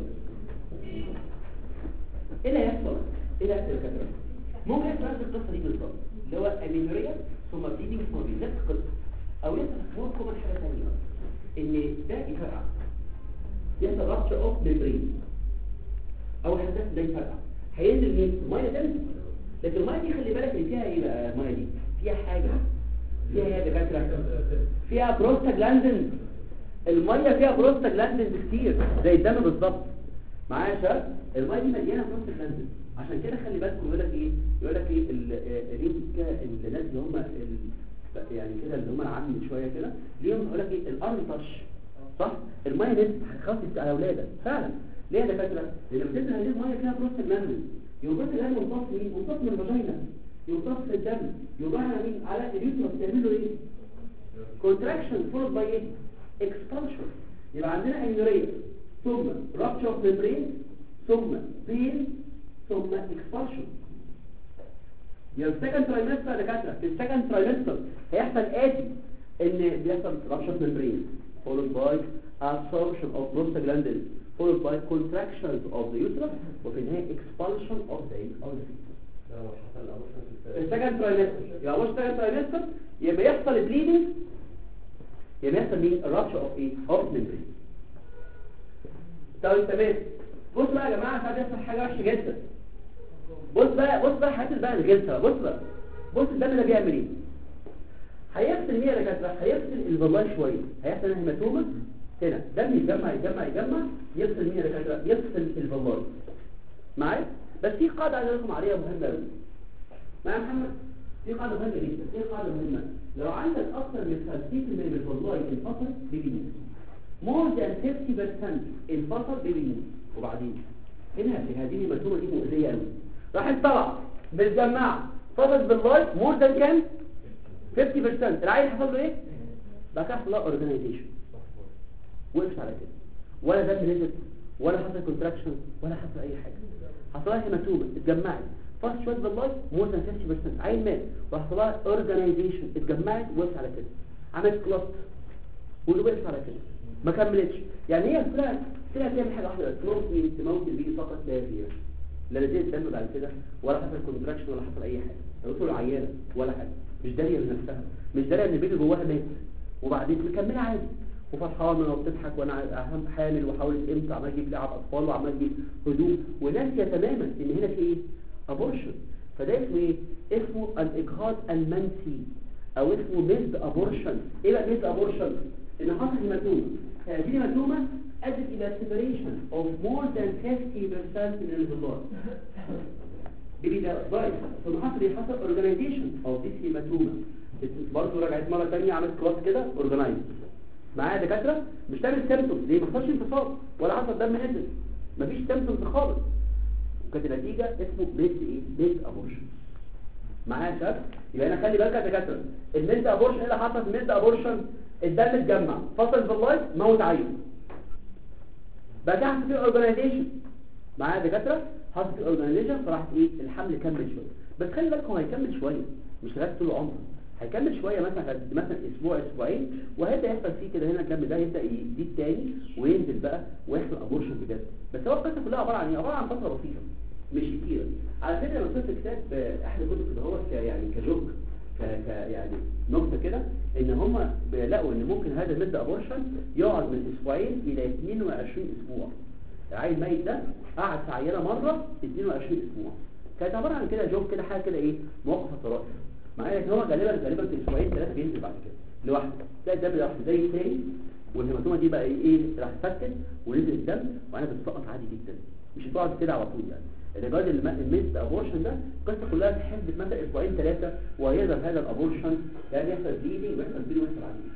ايه اللي هيحصل ايه اللي هيحصل يا دكاتره ممكن يحصل نفس القصه دي بالظبط اللي هو امينوريا ثم بليدنج ثم بليدنج نفس القصه او يحصل هو كمان حاجه ثانيه ان ده يفرقع يحصل رابتشر اوف ميمبرين اول حاجه ده يفرقع هينزل مين الميه تنزل لكن الميه دي خلي بالك ان فيها ايه بقى الميه دي فيها حاجه فيها ايه يا دكاتره فيها بروستاجلاندين الميه فيها بروستاجلاندين كتير زي الدم بالظبط معايا يا شباب الميه دي مليانه بروستاجلاندين عشان كده خلي بالكم يقول لك ايه يقول لك ايه الريوكا الناس اللي هم ال- يعني كده اللي هم العام شويه كده ليهم يقول لك ايه الارض طش صح الميه نزلت هتخفف على اولادك فعلا ليه يا دكاتره لان لما تنزل هذه الميه فيها بروستاجلاندين يبقى بروستاجلاندين ممتص مين ممتص من الفاجينا يمتص في الدم يبقى على مين على اليوترس بتعمل له ايه contraction followed by ايه expulsion يبقى عندنا امينوريا ثم rupture of membrane ثم pain ثم expulsion يبقى السكند ترايمستر يا دكاتره في السكند ترايمستر هيحصل اتي ان بيحصل rupture of membrane followed by absorption of prostaglandins followed by contractions of the uterus وفي النهايه expulsion of the of the fetus ده لو حصل الابوشن في في الثالث السكند ترايمستر يبقى مش سكند ترايمستر يبقى يحصل بليدنج يبقى يحصل مين الرابشر اوف ايه اوف ميمبرين طيب تمام بص بقى يا جماعه ساعات يحصل حاجه وحشه جدا بص بقى بص بقى حياه بقى الغلسه بقى. بص بقى بص الدم ده بيعمل ايه هيغسل مين يا دكاتره هيغسل الفلاي شويه هيحصل هنا هيماتوما هنا دم يتجمع يتجمع يتجمع يغسل مين يا دكاتره يغسل الفلاي معايا بس في قاعده عايز اقول لكم عليها مهمه قوي معايا يا محمد في قاعده مهمه جدا ايه القاعده المهمه لو عندك اكثر من 50% من الفلاي انفصل بيبي more than 50% انفصل بيبي وبعدين هنا في هذه المرسومه دي مؤذيه قوي راحت طلع متجمعه فصل باللاي مور ذان كام 50% العيل حصل له ايه بقى كده حصل له اورجانيزيشن وقفت على كده ولا دم نزل ولا حصل كونتراكشن ولا حصل اي حاجه حصل لها هيماتوما اتجمعت فصل شويه باللاي مور ذان 50% عيل مات وحصل لها اورجانيزيشن اتجمعت وقفت على كده عملت كلاست وقفت على كده ما كملتش يعني هي طلعت طلعت تعمل حاجه واحده بس تموت مين تموت البيبي فقط لا غير لا نزلت دم بعد كده ولا حصل كونتراكشن ولا حصل اي حاجه قلت له عيانه ولا حاجه مش داريه لنفسها مش داريه ان البيبي جواها مات وبعدين مكمله عادي وفرحانه وبتضحك وانا اهم حامل وحاولت امتى عمال اجيب لعب اطفال وعمال اجيب هدوء وناسيه تماما ان هنا في ايه ابورشن فده اسمه ايه اسمه الاجهاض المنسي او اسمه ميزد ابورشن ايه بقى ميزد ابورشن ان حصل هيماتوما هذه الهيماتوما ادت الى separation of more than 50% من الهبار بيبي ده ضايع ثم حصل ايه حصل organization of this hematoma برضه رجعت مره ثانيه عملت كلاس كده اورجنايز معايا دكاتره مش تعمل سيمبتومز ليه ما حصلش انفصال ولا حصل دم نزل مفيش سيمبتومز خالص وكانت النتيجه اسمه ميد ايه ميد ابورشن معايا يا شباب يبقى انا خلي بالك يا دكاتره الميد ابورشن ايه اللي حصل في الميد ابورشن الدم اتجمع فصل باللايت موت عيل بقى كده حصل فيه اورجانيزيشن معايا يا دكاتره حصل فيه اورجانيزيشن فراح ايه الحمل كمل شويه بس خلي بالك هو هيكمل شويه مش لغايه طول عمره هيكمل شويه مثلا قد- مثلا اسبوع اسبوعين وهيبدا يحصل فيه كده هنا الدم ده يبدا يزيد تاني وينزل بقى ويحصل ابورشن بجد بس هو القصه كلها عباره عن ايه عباره عن فتره بسيطه مش كتيره على فكره انا وصلت كتاب آه، احد الكتب اللي هو ك- يعني كجوك ك... ك... يعني نقطة كده ان هم لقوا ان ممكن هذا الميد ابورشن يقعد من اسبوعين الى 22 اسبوع العيل الميت ده قعد في عينه مره 22 اسبوع كانت عباره عن كده جوب كده حاجه كده ايه مواقف الطرائف معايا ان هو غالبا غالبا في اسبوعين ثلاثه بينزل بعد كده لوحده تلاقي الدم راح زي التاني والهيماتومه دي بقى ايه راح تفتت ونزل الدم وانا بتسقط عادي جدا مش هتقعد كده على طول يعني الرجال الميد ابورشن ده القصه كلها تحب مثلا اسبوعين ثلاثه ويذهب هذا الابورشن يعني يحصل بليدنج ويحصل بليدنج ويحصل عادي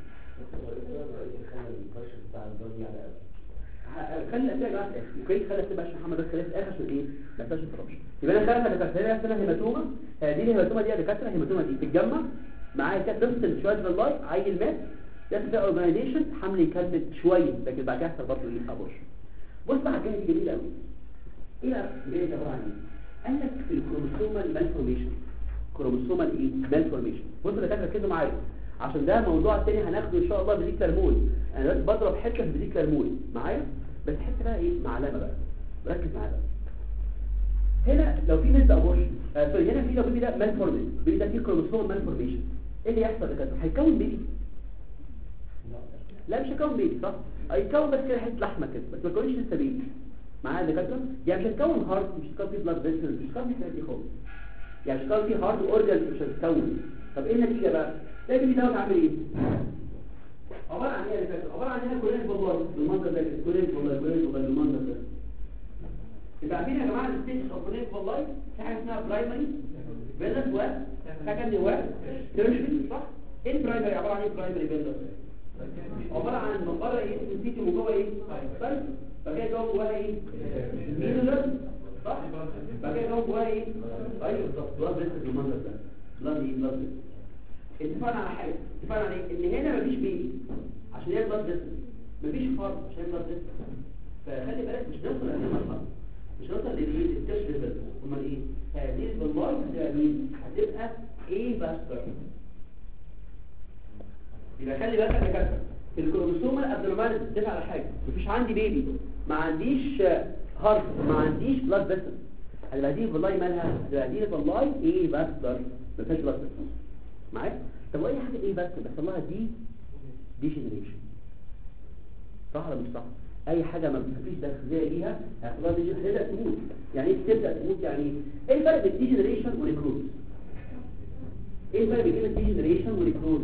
بتاع الدنيا على خلي الاسئله يا جماعه في الاخر اوكي خلي الاسئله عشان محمد بس خليها في الاخر عشان ايه ما يحصلش انتربشن يبقى انا خلي دكاتره هنا هيماتوما هذه الهيماتوما دي يا دكاتره الهيماتوما دي تتجمع معايا كده تفصل شويه باللاي عيل مات يحصل فيها اورجانيزيشن حمل يكمل شويه لكن بعد كده يحصل برضه ايه ابورشن بص بقى حاجه دي جميله قوي ايه بقى جاي عباره عن ايه قال لك الكروموسومال مالفورميشن كروموسومال ايه مالفورميشن بص يا دكاتره كده معايا عشان ده موضوع تاني هناخده ان شاء الله بديك مول انا دلوقتي بضرب حته في بديك مول معايا بس حته بقى ايه معلمه بقى ركز معايا بقى هنا لو في ميد ابورشن آه سوري هنا في لو في ده مالفورميشن بيبقى ده في كروموسوم مالفورميشن ايه اللي يحصل ده كده هيكون بيبي لا مش هيكون بيبي صح هيكون بس كده حته لحمه كده بس ما يكونش لسه بيبي معايا يا دكاتره يعني مش هتكون هارت مش هتكون في بلاد فيسل مش هتكون في الحاجات دي خالص يعني مش هتكون في هارت اورجان مش هتكون طب ايه النتيجه بقى تلاقي البيبي دوت عامل ايه عباره عن ايه يا دكاتره عباره عن ايه كلنا بالله بالمنظر ده كلنا بالله كلنا بالله بالمنظر ده يبقى عارفين يا جماعه الستيج اوف كلنا بالله في حاجه اسمها برايمري فينس و سكندري و تيرشري صح ايه البرايمري عباره عن ايه برايمري فينس عباره عن من بره ايه سيتي من جوه ايه طيب فكده جوه جواها ايه ميلر صح فكده جوه جواها ايه ايوه بالظبط بلاد فينس بالمنظر ده بلاد ايه بلاد فينس اتفقنا على حاجه اتفقنا على ايه ان هنا مفيش بيبي عشان هي بلاد فيسل مفيش فرد عشان بلاد فيسل فخلي بالك مش نوصل لهذه المرحله مش نوصل للايه للتشت ليفل امال ايه هذه بالله هتبقى مين هتبقى ايه باستر يبقى خلي بالك يا كابتن الكروموسوم الابنورمال بتدفع على حاجه مفيش عندي بيبي ما عنديش هارت ما عنديش بلاد فيسل هتبقى دي بالله مالها هتبقى دي بالله ايه باستر ما فيهاش بلاد فيسل معايا طب واي حاجه ايه بس بس لها دي ديجنريشن صح ولا مش صح اي حاجه ما فيش تغذيه ليها هيحصل لها ديجنريشن هتبدا تموت يعني ايه تبدا تموت يعني ايه الفرق بين ديجنريشن ونيكروز ايه الفرق بين الديجنريشن ونيكروز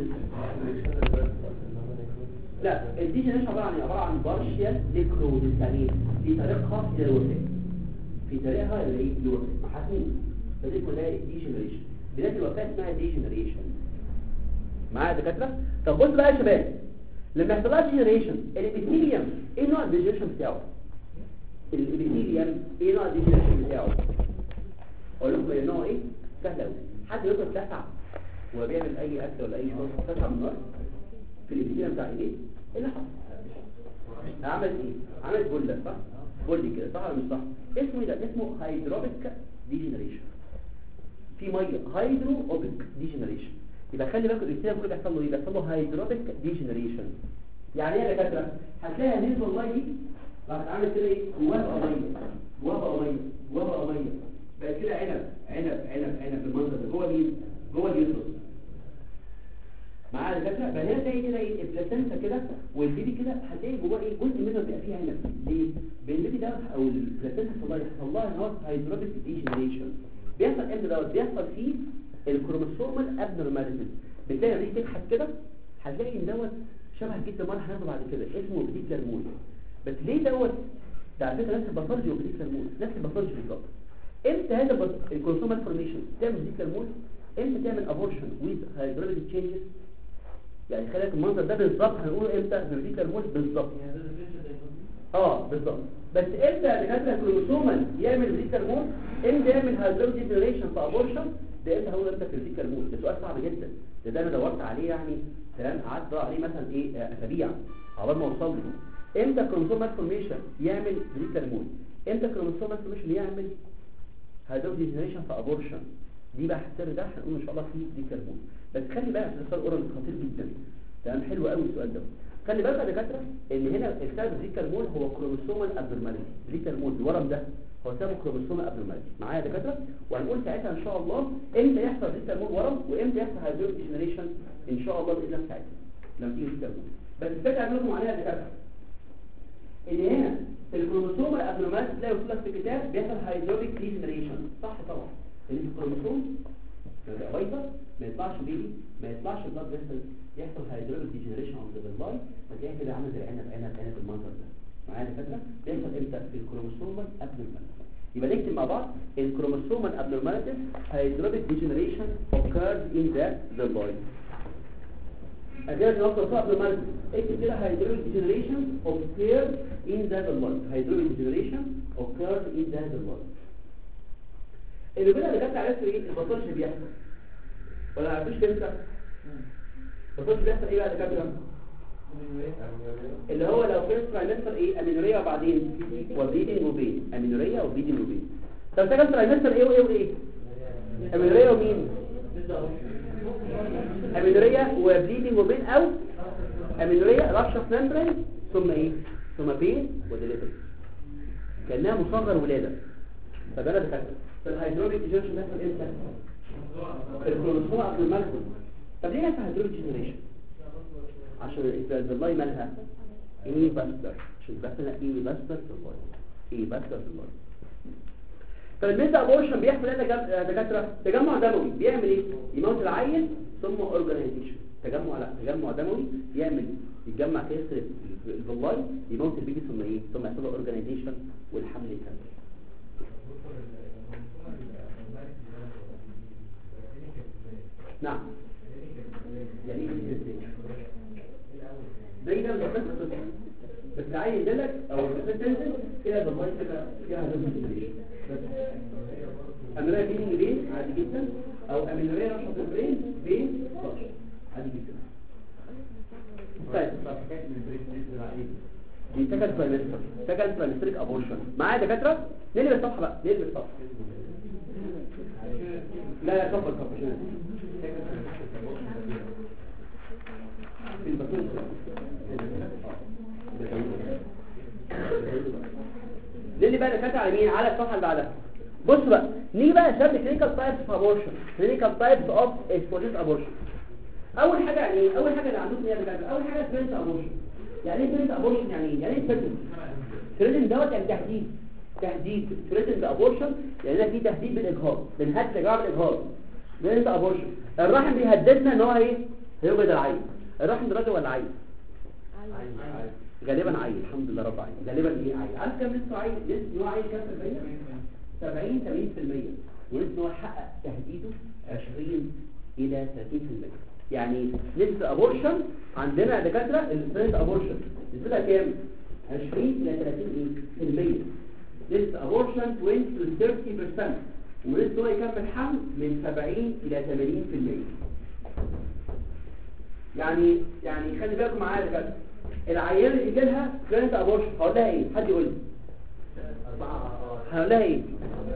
لا الديجنريشن عباره عن عباره عن بارشيال نيكروز يعني في طريقها الى الوفاه في طريقها الى ايه الوفاه محسوم فدي كلها ديجنريشن بدايه الوفاه اسمها ديجنريشن معايا دكاتره طب بص بقى يا شباب لما يحصل لها ديجنريشن الابيثيليوم ايه نوع الديجنريشن بتاعه الابيثيليوم ايه نوع الديجنريشن بتاعه اقول لكم ايه نوع ايه سهل قوي حد يقدر تسعى ولا بيعمل اي اكل ولا اي شرب تسعى من النار في الابيثيليوم بتاع ايه ايه اللي حصل عمل ايه عمل بوله صح بولي كده صح ولا مش صح اسمه ايه ده اسمه هيدروبيك ديجنريشن في ميه هيدرو اوبيك ديجنريشن يبقى خلي بالك الانسان كله بيحصل له ايه بيحصل له هيدروبيك ديجنريشن يعني ايه يا دكاتره هتلاقي نسبه الميه دي راح عامل كده ايه جواها بقى ميه جواها بقى ميه جواها بقى ميه بقت كده عنب عنب عنب عنب بالمنظر ده جوه مين جوه اليوترس معايا يا دكاتره بقى هنا تلاقي كده ايه البلاسنتا كده والبيبي كده هتلاقي جواه ايه جزء منه بيبقى فيه عنب ليه بين البيبي ده او البلاسنتا حصل لها حصل لها ان هو هيدروبيك ديجنريشن بيحصل امتى دوت بيحصل فيه الكروموسومال ابنورماليتيز بتلاقي دي تبحث كده هتلاقي ان دوت شبه جدا ما هناخده بعد كده اسمه بديكلر مول بس ليه دوت ده على فكره نفس الباثولوجي وبديكلر مول نفس الباثولوجي بالظبط امتى هذا الكروموسومال فورميشن تعمل بديكلر مول امتى تعمل ابورشن ويز هيدروليك تشينجز يعني خليك المنظر ده بالظبط هنقوله امتى بديكلر مول بالظبط اه بالظبط بس امتى دكاتره الكروموسومال يعمل بديكلر مول امتى يعمل هيدروليك ديجنريشن في ابورشن ده امتى هقول امتى في الفيكال مود ده سؤال صعب جدا ده ده انا دورت عليه يعني تمام قعدت ادور عليه مثلا ايه اسابيع عقبال ما اوصل له امتى الكروموسوم فورميشن يعمل فيكال مود امتى الكروموسوم فورميشن يعمل هيدروب ديجنريشن في ابورشن دي بقى السر ده هنقول ان شاء الله في فيكال مود بس خلي بالك عشان السؤال اورال خطير جدا تمام حلو قوي السؤال ده خلي بالك يا دكاتره ان هنا السبب فيكال مود هو كروموسومال ابنورماليتي فيكال مود الورم ده هو سبب كروموسوم ابنورماليتي معايا يا دكاتره وهنقول ساعتها ان شاء الله امتى يحصل ديستامول ورم وامتى يحصل هايدرو ديجنريشن ان شاء الله باذن الله ساعتها لما تيجي ديستامول بس الفكره اعمل لكم عليها يا دكاتره ان هنا في الكروموسوم الابنورماليتي تلاقي وصول لك في الكتاب بيحصل هايدروليك ديجنريشن صح طبعا لان الكروموسوم يبقى بايظه ما يطلعش بيبي ما يطلعش البلاد فيسل يحصل هايدروليك ديجنريشن عند اللاي فتلاقي كده عامل زي عنب عنب عنب المنظر ده معايا الفكره بيحصل امتى في الكروموسوم abnormality يبقى نكتب مع بعض الكروموسوم abnormalities hydrotic degeneration occurs in the villi أجل نقطة صعب abnormality اكتب كده hydrotic degeneration occurs in the villi hydrotic degeneration occurs in the villi اللي بينا اللي جت عرفت ايه البطاش اللي بيحصل ولا عرفتوش كده البطاش بيحصل ايه بقى يا دكاتره اللي هو لو فيرست ترايمستر ايه امينوريا وبعدين وبليدنج وبين امينوريا وبليدنج وبين طب سكند ترايمستر ايه وايه وايه امينوريا ومين امينوريا وبليدنج وبين او امينوريا رابشر ممبرين ثم ايه ثم بين ودليفري كانها مصغر ولاده طب انا دكاتره فالهيدروليك ديجنريشن بيحصل امتى الكروموسوم قبل المركز طب ليه يحصل هيدروليك ديجنريشن عشان الضلاي مالها ايه باستر عشان بسنا ايه باستر في الضلاي ايه باستر في الضلاي فالميز ابورشن بيحصل ايه يا دكاتره تجمع دموي بيعمل ايه يموت العيل ثم اورجانيزيشن تجمع لا تجمع دموي يعمل يتجمع كسر الضلاي يموت البيبي ثم ايه ثم يحصل له اورجانيزيشن والحمل يكمل نعم يعني ايه زي ده بالظبط بس عايز يدلك او الرسالة تنزل فيها ضمائر كده فيها هدف الانتجريشن بس امرية بين بين عادي جدا او امينوريا رشط البرين بين بطش عادي جدا طيب دي سكند ترايمستر سكند ترايمستريك ابورشن معايا دكاتره نقلب الصفحه بقى نقلب الصفحه لا لا كفر كفر عشان في البطن للي بقى دكاتره على مين على الصفحه اللي بعدها بص بقى نيجي بقى نشوف كلينيكال تايبس اوف ابورشن كلينيكال تايبس اوف اكسبوجيت ابورشن اول حاجه يعني ايه اول حاجه اللي عندكم ايه يا دكاتره اول حاجه سبيرنت ابورشن يعني ايه سبيرنت ابورشن يعني ايه يعني ايه سبيرنت سبيرنت دوت يعني تهديد تهديد سبيرنت ابورشن يعني ده في تهديد بالاجهاض بنهدد يا جماعه بالاجهاض سبيرنت ابورشن الرحم بيهددنا ان هو ايه هيوجد العيل الرحم ده راجل ولا عيل غالبا عيل الحمد لله رب العالمين غالبا ايه عيل عارف كام نسبه عيل نسبه هو عيل كام في المية 70 80% ونسبه هو حقق تهديده 20 الى 30% يعني نسبه ابورشن عندنا دكاتره السبريت ابورشن نسبتها كام 20 الى 30 نسبه ابورشن 20 to 30% ونسبه هو يكمل حمل من 70 الى 80% يعني يعني خلي بالكم معايا يا دكاتره العيان اللي يجي لها كانت ابورشن هقول لها ايه حد يقول لي هقول لها ايه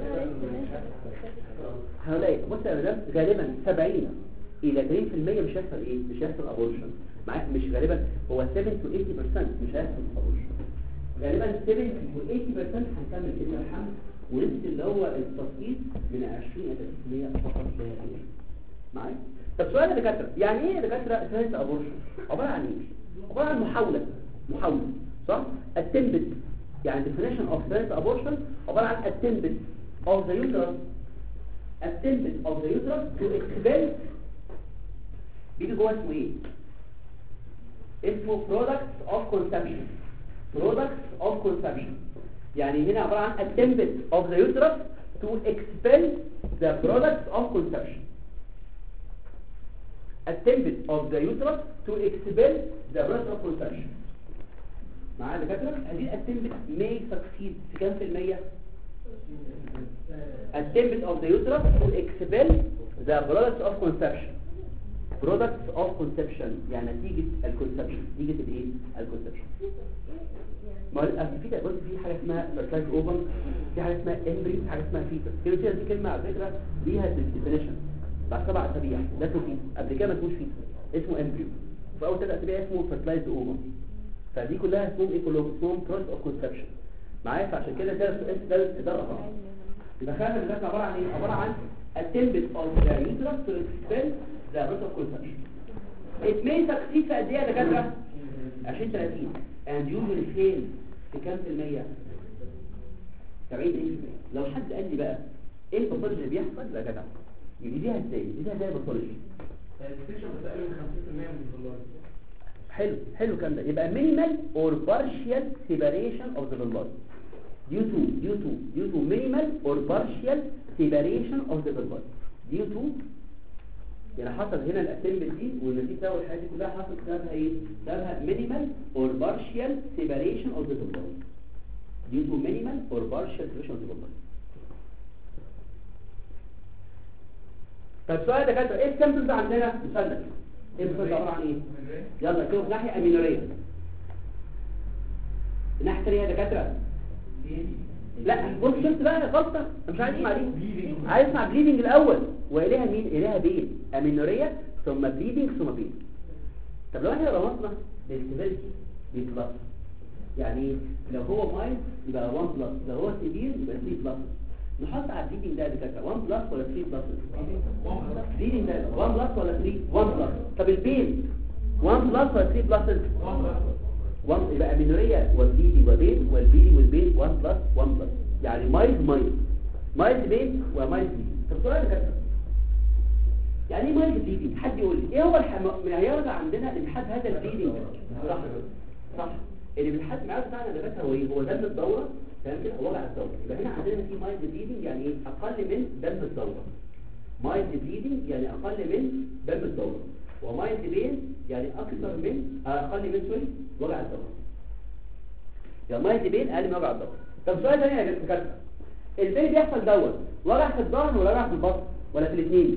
هقول لها ايه بص يا مدام غالبا 70 الى 30% مش هيحصل ايه مش هيحصل ابورشن معاك مش غالبا هو 7 to 80% مش هيحصل ابورشن غالبا 7 to 80% هنكمل كده الحمل ونسبه اللي هو التسقيط من 20 الى 30% فقط لا غير معايا طب سؤال يا دكاتره يعني ايه يا دكاتره ساينس ابورشن عباره عن ايه عباره عن محاوله محاوله صح attempted يعني definition of science abortion عباره عن attempted of the uterus attempted of the uterus to expel بيجي جوه اسمه ايه اسمه products of conception products of conception يعني هنا عباره عن attempted of the uterus to expel the products of conception attempted of the uterus to expel the products of conception معايا دكاتره هذه attempted may succeed في كام في المية attempted of the uterus to expel the products of conception products of conception يعني نتيجة الكونسبشن نتيجة الايه الكونسبشن ما هو في قلت في حاجه اسمها fertilized ovum في حاجه اسمها embryo في حاجه اسمها fetus كلمه fetus دي كلمه على فكره ليها definition بعد سبع اسابيع ده اسمه fetus قبل كده ما اسموش fetus اسمه embryo في اول ثلاث اسابيع اسمه fertilized ovum فدي كلها اسمهم ايه كلهم اسمهم process of conception معايا فعشان كده ده السؤال ده ده الرقم يبقى خلينا ده عباره عن ايه عباره عن attempt of the uterus to expel the root of conception it may succeed في قد ايه يا دكاتره 20 30 and usually fail في كام في المية 70 80% لو حد قال لي بقى ايه الباثولوجي اللي بيحصل يا جدع يجيبيها ازاي يجيبيها ازاي الباثولوجي الديتكشن بس اقل من 50% من الفلوس حلو حلو الكلام ده يبقى minimal or partial separation of the villi due to due to due to minimal or partial separation of the villi due to يعني حصل هنا الاسمبل دي والنتيجه والحاجات دي كلها حصل بسببها ايه بسببها minimal or partial separation of the villi due to minimal or partial separation of the villi طب سؤال يا دكاتره ايه السيمبتومز عندنا مثلث ايه السيمبتومز عباره عن ايه يلا كده في ناحيه امينوريه الناحيه الثانيه يا دكاتره لا بص شفت بقى غلطه أنا مش عايز اسمع دي عايز اسمع بليدنج الاول واليها مين اليها بين امينوريه ثم بليدنج ثم بين طب لو احنا ربطنا بالسيفيريتي بلس يعني إيه؟ لو هو مايل يبقى 1 بلس لو هو سيفير يبقى 3 بلس نحط على البليدنج ده يا دكاتره 1 بلس ولا 3 بلس بليدنج ده 1 بلس ولا 3 1 بلس طب البين 1 بلس ولا 3 بلس 1 يبقى امينوريا والبيدي وبين والبيدي والبين 1 بلس 1 بلس يعني مايز مايز مايز بين ومايز بين طب سؤال كده يعني ايه مايز بليدنج حد يقول لي ايه هو الحم... من هيرجع عندنا لحد هذا البليدنج صح صح اللي بنحد معاه بتاعنا ده بس هو ايه هو دم الدوره تمام كده هو وجع الدوره يبقى هنا عندنا في مايز بليدنج يعني ايه اقل من دم الدوره مايز بليدنج يعني اقل من دم الدوره ومايز بين يعني اكثر من اقل من سوري وجع الدوره يعني مايز بين اقل من وجع الدوره طب سؤال ثاني يا دكتور البين بيحصل دوت وجع في الظهر ولا وجع في البطن ولا في الاثنين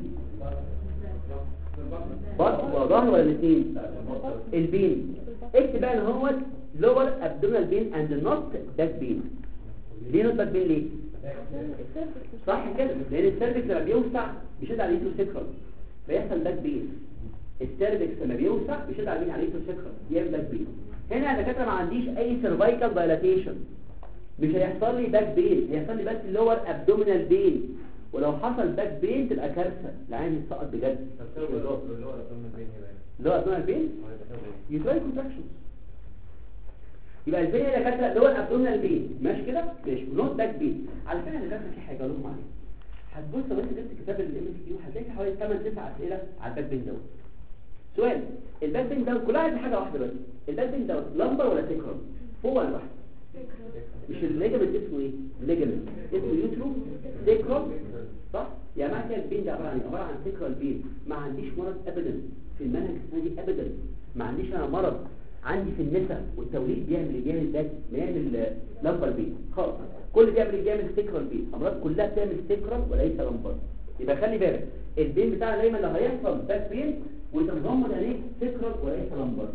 بطن ولا ظهر ولا الاثنين البين اكتب بقى ان هو lower abdominal pain and not back pain ليه not back pain ليه صح كده لان السيرفكس لما بيوسع بيشد على الايتو سيكرال فيحصل باك بين السيرفكس لما بيوسع بيشد على مين على الايتو سيكرال يعمل باك بين هنا يا دكاتره ما عنديش اي سيرفايكال دايلاتيشن مش هيحصل لي باك بين هيحصل لي بس اللور ابدومينال بين ولو حصل باك بين تبقى كارثه العين يسقط بجد اللور ابدومينال بين يوتراي كونتراكشنز يبقى البين يا دكاتره اللي هو الابدومينال بين ماشي كده ماشي نوت باك بين على فكره يا دكاتره في حاجه اقول لكم عليها هتبص لو انت جبت كتاب الام اس كيو هتلاقي في حوالي 8 9 اسئله على الباك بين دوت سؤال الباك بين دوت كلها عايزه حاجه واحده بس الباك بين دوت لمبر ولا سيكرم فوق ولا تحت مش الليجمنت اسمه ايه الليجمنت اسمه يوترو سيكرم صح يعني معنى كده البين ده عباره عن عباره عن سيكرال بين ما عنديش مرض ابدا في المنهج السنه دي ابدا ما عنديش انا مرض عندي في النساء والتوليد بيعمل بيعمل باك بيعمل لمبر بين خالص كل بيعمل بيعمل سيكرال بين امراض كلها بتعمل سيكرال وليس لمبر يبقى خلي بالك البين بتاعنا دايما لو هيحصل باك بين وانت مغمض عليه سيكرال وليس لمبر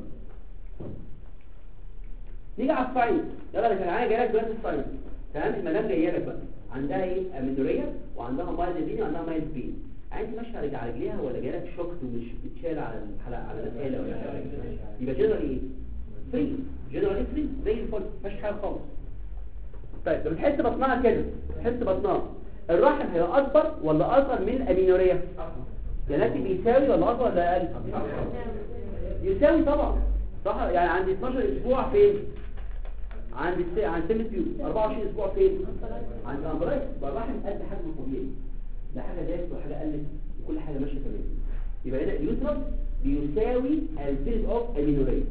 نيجي على الساينس يلا انا كان معايا جايه دلوقتي الساينس تمام المدام جايه لك بقى عندها ايه امينوريا وعندها مايل بين وعندها مايل بين عايز ماشيه على على رجليها ولا جايه لك شوكت ومش بتشال على الحلقه على الاسئله ولا حاجه يبقى جنرال ايه فري جنرال فري زي الفل مفيش حاجه خالص طيب لما تحس بطنها كده تحس بطنها الرحم هيبقى اكبر ولا اصغر من الامينوريا يعني بيساوي ولا اكبر ولا اقل يساوي طبعا صح يعني عندي 12 اسبوع فين عند الس... عند سن بيو 24 اسبوع فين عند الامبرايس الرحم قد حجم الطبيعي لا حاجه زادت ولا حاجه قلت وكل حاجه ماشيه تمام يبقى هنا اليوترس بيساوي الفيز اوف امينوريا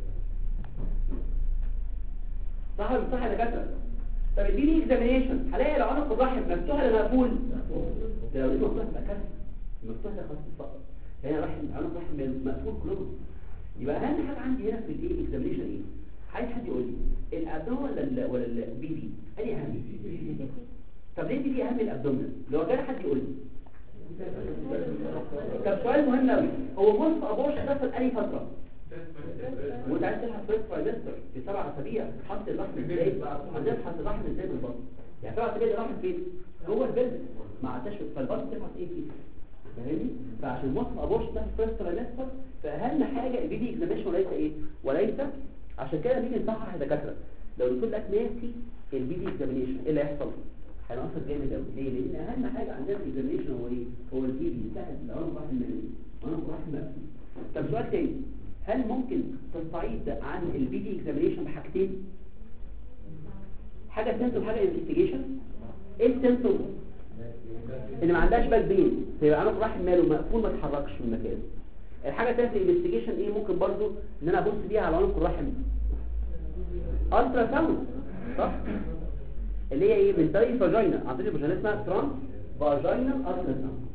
صح ولا صح يا دكاتره طب اديني اكزامينيشن هلاقي العنق الرحم مفتوح ولا مقفول ده لو لقيته مفتوح يبقى كارثه مفتوح ده خلاص اتفقد هنا رحم عنق رحم مقفول كله يبقى اهم حاجه عندي هنا في الايه اكزامينيشن ايه عايز حد يقول لي الابدومن ولا ال ولا البي بي انهي اهم طب ليه البي بي اهم من الابدومن لو كان حد يقول لي طب سؤال مهم قوي هو مصف ابورش حصل انهي فتره وانت عايز تلحق فيرست ترايمستر في سبع اسابيع تحط اللحم ازاي هتفحص اللحم ازاي بالظبط يعني سبع اسابيع اللحم فين جوه البلد ما عداش فالبطن تفحص ايه فيه فاهمني فعشان مصف ابورش ده فيرست ترايمستر فاهم حاجه البي دي اكزاميشن وليس ايه وليس عشان كده نيجي نصحح الدكاتره لو الدكتور لك ماشي البي دي اكزامينيشن ايه اللي هيحصل هينقصك جامد قوي ليه لان اهم حاجه عندنا في الاكزامينيشن هو ايه هو البي دي بتاع العنق الرحم المالي عنق الرحم مقفول طب سؤال تاني هل ممكن تستعيد عن البي دي اكزامينيشن بحاجتين حاجه سنتوم حاجه انفستيجيشن ايه السنتوم ان ما عندهاش باك بين يبقى عنق الرحم ماله مقفول ما اتحركش من مكانه الحاجه الثانيه في الانفستيجيشن ايه ممكن برضو ان انا ابص بيها على عنق الرحم الترا ساوند صح اللي هي ايه من طريق الفاجينا عن طريق الفاجينا اسمها ترانس فاجينال الترا ساوند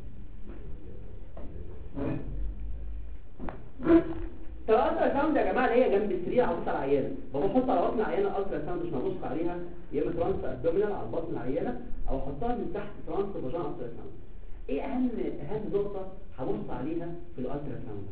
الالترا ساوند يا جماعه اللي هي جنب السرير على بطن العيانه بحط على بطن العيانه الالترا ساوند مش هبص عليها يا اما ترانس ابدومينال على بطن العيانه او احطها من تحت ترانس فاجينال الترا ساوند ايه اهم اهم نقطه هبص عليها في الالترا ساوند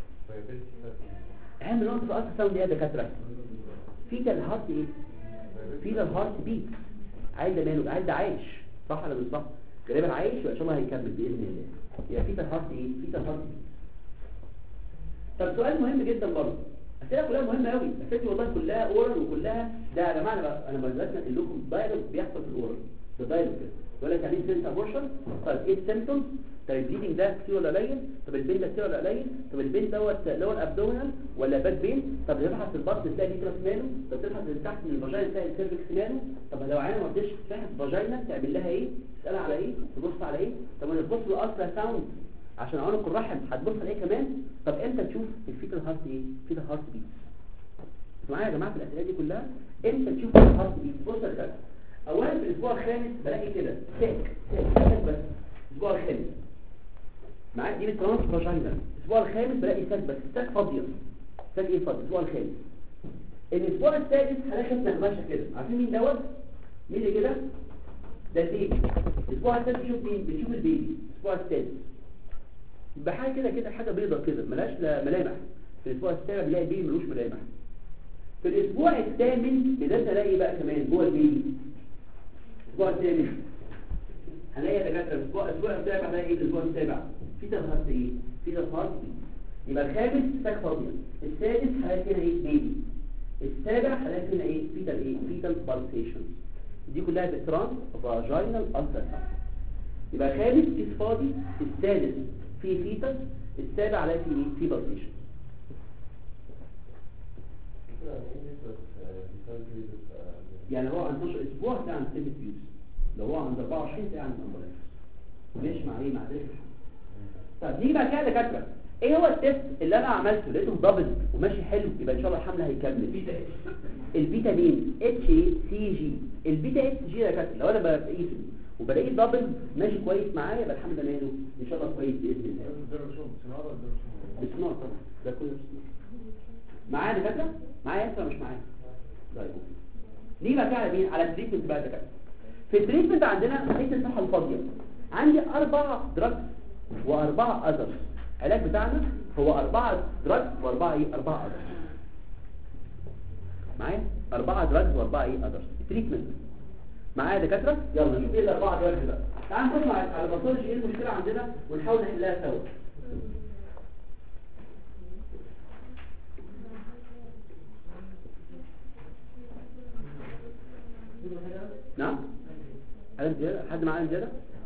اهم نقطه في الالترا ساوند ايه يا دكاتره فيتال هارت ايه فيتال هارت بيت عايز ده ماله عايز ده عايش صح ولا مش صح غالبا عايش وان شاء الله هيكمل باذن الله يبقى فيتال هارت ايه فيتال هارت بيت طب سؤال مهم جدا برضه الاسئله كلها مهمه قوي اسئلتي والله كلها اورال وكلها ده يا جماعه انا انا بدات انقل لكم دايلوج بيحصل في الاورال ده دايلوج كده يقول لك يعني ايه سيلز ابورشن طيب ايه السيمبتومز طب البليدنج ده كتير ولا قليل طب البين ده كتير ولا قليل طب البين دوت اللي هو الابدومينال ولا باك بين طب تبحث البطن تلاقي ليترس ماله طب تبحث من تحت من الفاجينا تلاقي السيرفكس ماله طب لو عينه ما رضيتش تبحث فاجينا تعمل لها ايه تسالها على ايه تبص على ايه طب ما تبص للالترا ساوند عشان عنق الرحم هتبص على ايه كمان طب امتى تشوف الفيتال هارت ايه فيتال هارت بيت معايا يا جماعه في الاسئله دي كلها امتى تشوف الفيتال هارت بيت بص يا جماعه اولا في الاسبوع الخامس بلاقي كده ساك ساك بس الاسبوع الخامس معايا دي بالترانس فاجينا الاسبوع الخامس بلاقي ساك بس ساك فاضيه ساك ايه فاضي الاسبوع الخامس الاسبوع السادس هلاقي نغمشه كده عارفين مين دوت مين اللي كده ده البيبي الاسبوع السادس بنشوف مين بنشوف البيبي الاسبوع السادس يبقى حاجه كده كده حاجه بيضه كده ملهاش لا ملامح في الاسبوع السابع بنلاقي البيبي ملوش ملامح في الاسبوع الثامن بدات الاقي بقى كمان جوه البيبي الاسبوع الثامن هنلاقي يا دكاتره الاسبوع الاسبوع السابع هنلاقي ايه الاسبوع السابع في تظهرت ايه في تظهرت يبقى الخامس ساك فاضيه السادس هلاقي هنا ايه بيبي السابع هلاقي هنا ايه فيتال ايه فيتال بالسيشن دي كلها بالترانس فاجينال الترا يبقى خامس كيس فاضي السادس في فيتس السابع على في ايه في بالسيشن يعني هو عن 12 اسبوع ده عن 7 فيوز لو هو عند 24 ده عند امبولانس ماشي مع ايه مع ذلك طب نيجي بعد كده يا دكاتره ايه هو التست اللي انا عملته لقيته دبل وماشي حلو يبقى ان شاء الله الحمل هيكمل بيتا اتش البيتا مين اتش اي سي جي البيتا اتش جي يا دكاتره لو انا بقيسه وبلاقيه دبل ماشي كويس معايا يبقى الحمد لله ماله ان شاء الله كويس باذن الله بالسنار طبعا ده كله بالسنار معايا دكاتره معايا ولا مش معايا طيب ليه بقى على مين على التريتمنت بقى دكاتره في التريتمنت عندنا حته الصحه الفاضيه عندي اربع دراجز واربعه اذرز العلاج بتاعنا هو اربعه دراجز واربعه ايه اربعه اذرز معايا اربعه دراجز واربعه ايه اذرز التريتمنت معايا دكاتره يلا نشوف ايه الاربعه دراجز بقى تعال نبص على على الباثولوجي ايه المشكله عندنا ونحاول نحلها سوا نعم علم زيادة حد معاه علم زيادة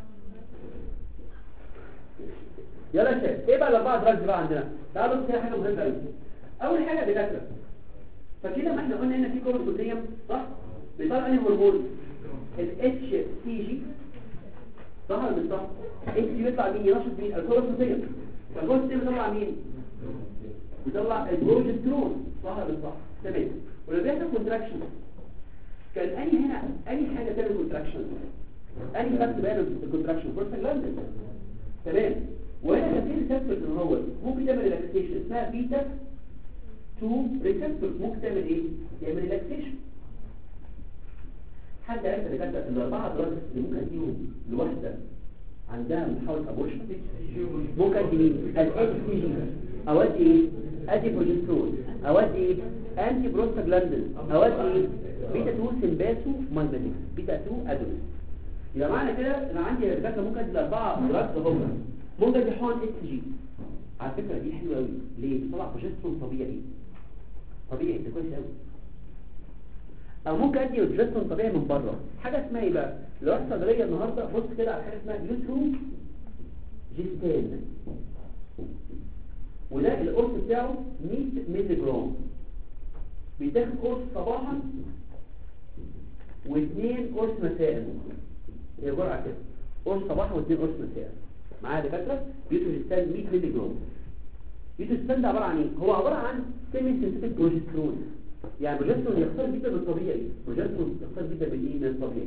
يلا يا شباب ايه بقى الاربعه دراجز بقى عندنا تعالوا بص هي حاجه مهمه قوي اول حاجه دكاتره فكده ما احنا قلنا هنا في كورتيزون صح بيطلع انهي هرمون الاتش سي جي صح ولا مش صح اتش جي بيطلع مين ينشط مين الكورتيزون فالكورتيزون بيطلع مين بيطلع البروجسترون صح ولا مش صح تمام ولما بيحصل كونتراكشن كان اني هنا اي حاجه تعمل كونتراكشن اني خدت بالي من الكونتراكشن فرصه جلاند تمام وهنا كان في ريسبتور ان هو ممكن تعمل ريلاكسيشن اسمها بيتا 2 ريسبتور ممكن تعمل ايه تعمل ريلاكسيشن حد عارف اللي كانت الاربعه دراجز اللي ممكن اديهم لواحده عندها محاولة ابورشن ممكن ادي مين الاتش سي جي اودي ايه ادي بروجسترون اودي ايه انتي بروستاجلاندين اودي ايه بيتا 2 سمباسو مالبانيك بيتا 2 ادولس يبقى معنى كده انا عندي دكاتره ممكن ادي الاربعه دراجز هم ممكن ادي حقن اتش جي على فكره دي حلوه قوي ليه بيطلع بروجسترون طبيعي طبيعي ده كويس قوي او ممكن ادي بروجسترون طبيعي من بره حاجه اسمها ايه بقى لو رحت صيدليه النهارده بص كده على حاجه اسمها يوترو جيستان وده القرص بتاعه 100 مللي جرام بيتاخد قرص صباحا واثنين قرص مساء هي جرعه كده قرص صباحا واثنين قرص مساء معايا دكاتره يوتروجستان 100 مللي جرام يوتروجستان ده عباره عن ايه هو عباره عن سيمي سنسيتيف بروجسترون يعني بروجسترون يختار جدا من الطبيعي بروجسترون يختار جدا من ايه من الطبيعي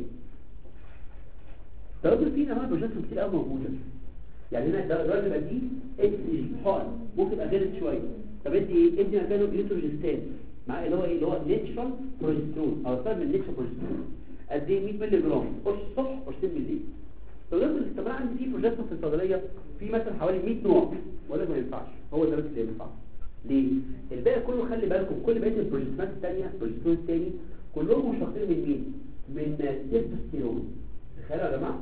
تردد فيه انواع بروجسترون كتير قوي موجوده يعني هنا ده الراجل يبقى دي اتش سي حقن ممكن يبقى غيرت شويه طب انت ايه انت مكانه يوتروجستان مع اللي هو ايه اللي هو نيتشرال بروجسترون او اكتر من نيتشرال بروجسترون قد ايه 100 مللي جرام قرص الصبح قرصين بالليل لو نفس الاستمرار عندي فيه بروجسترون في الصيدليه في مثلا حوالي 100 نوع ولا ما ينفعش هو ده بس اللي ينفع ليه الباقي كله خلي بالكم كل بقيه البروجسترونات الثانيه البروجسترون الثاني كلهم مشتقين من مين من تستوستيرون تخيلوا يا جماعه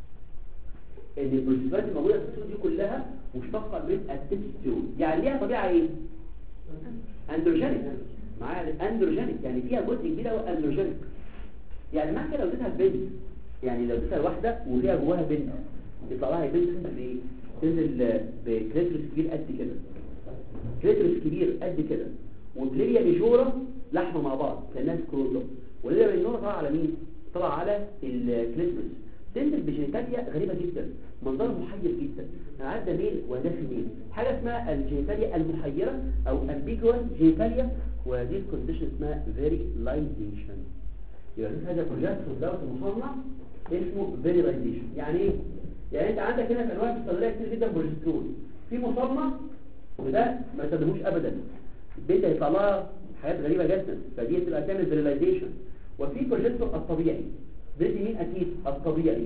ان البروجسترونات الموجوده في السوق دي كلها مشتقه من التستوستيرون يعني ليها طبيعه ايه اندروجينيك معايا اندروجينيك يعني فيها جزء كبير قوي اندروجينيك يعني معنى كده لو اديتها البنت يعني لو اديتها لواحده وليها جواها بنت يطلع لها بنت تنزل بايه تنزل بكريتروس كبير قد كده كريتروس كبير قد كده وبليبيا ميجورا لحمه مع بعض كانها سكروتوم وليبيا ميجورا طالعه على مين طالعه على الكليتروس تنزل بجينيتاليا غريبه جدا منظرها محير جدا انا عارف ده ميل وده فيميل حاجه اسمها الجينيتاليا المحيره او امبيجوال جينيتاليا وهذه الكونديشن اسمها فيريلايزيشن يبقى هذا بروجكت دوت المصنع اسمه فيريلايزيشن يعني ايه يعني انت عندك هنا في انواع في الصيدليه كتير جدا بروجسترون في مصنع وده ما يستخدموش ابدا البيت هيطلع لها حاجات غريبه جدا فدي تبقى تعمل فيريلايزيشن وفي بروجسترون الطبيعي بريد مين اكيد الطبيعي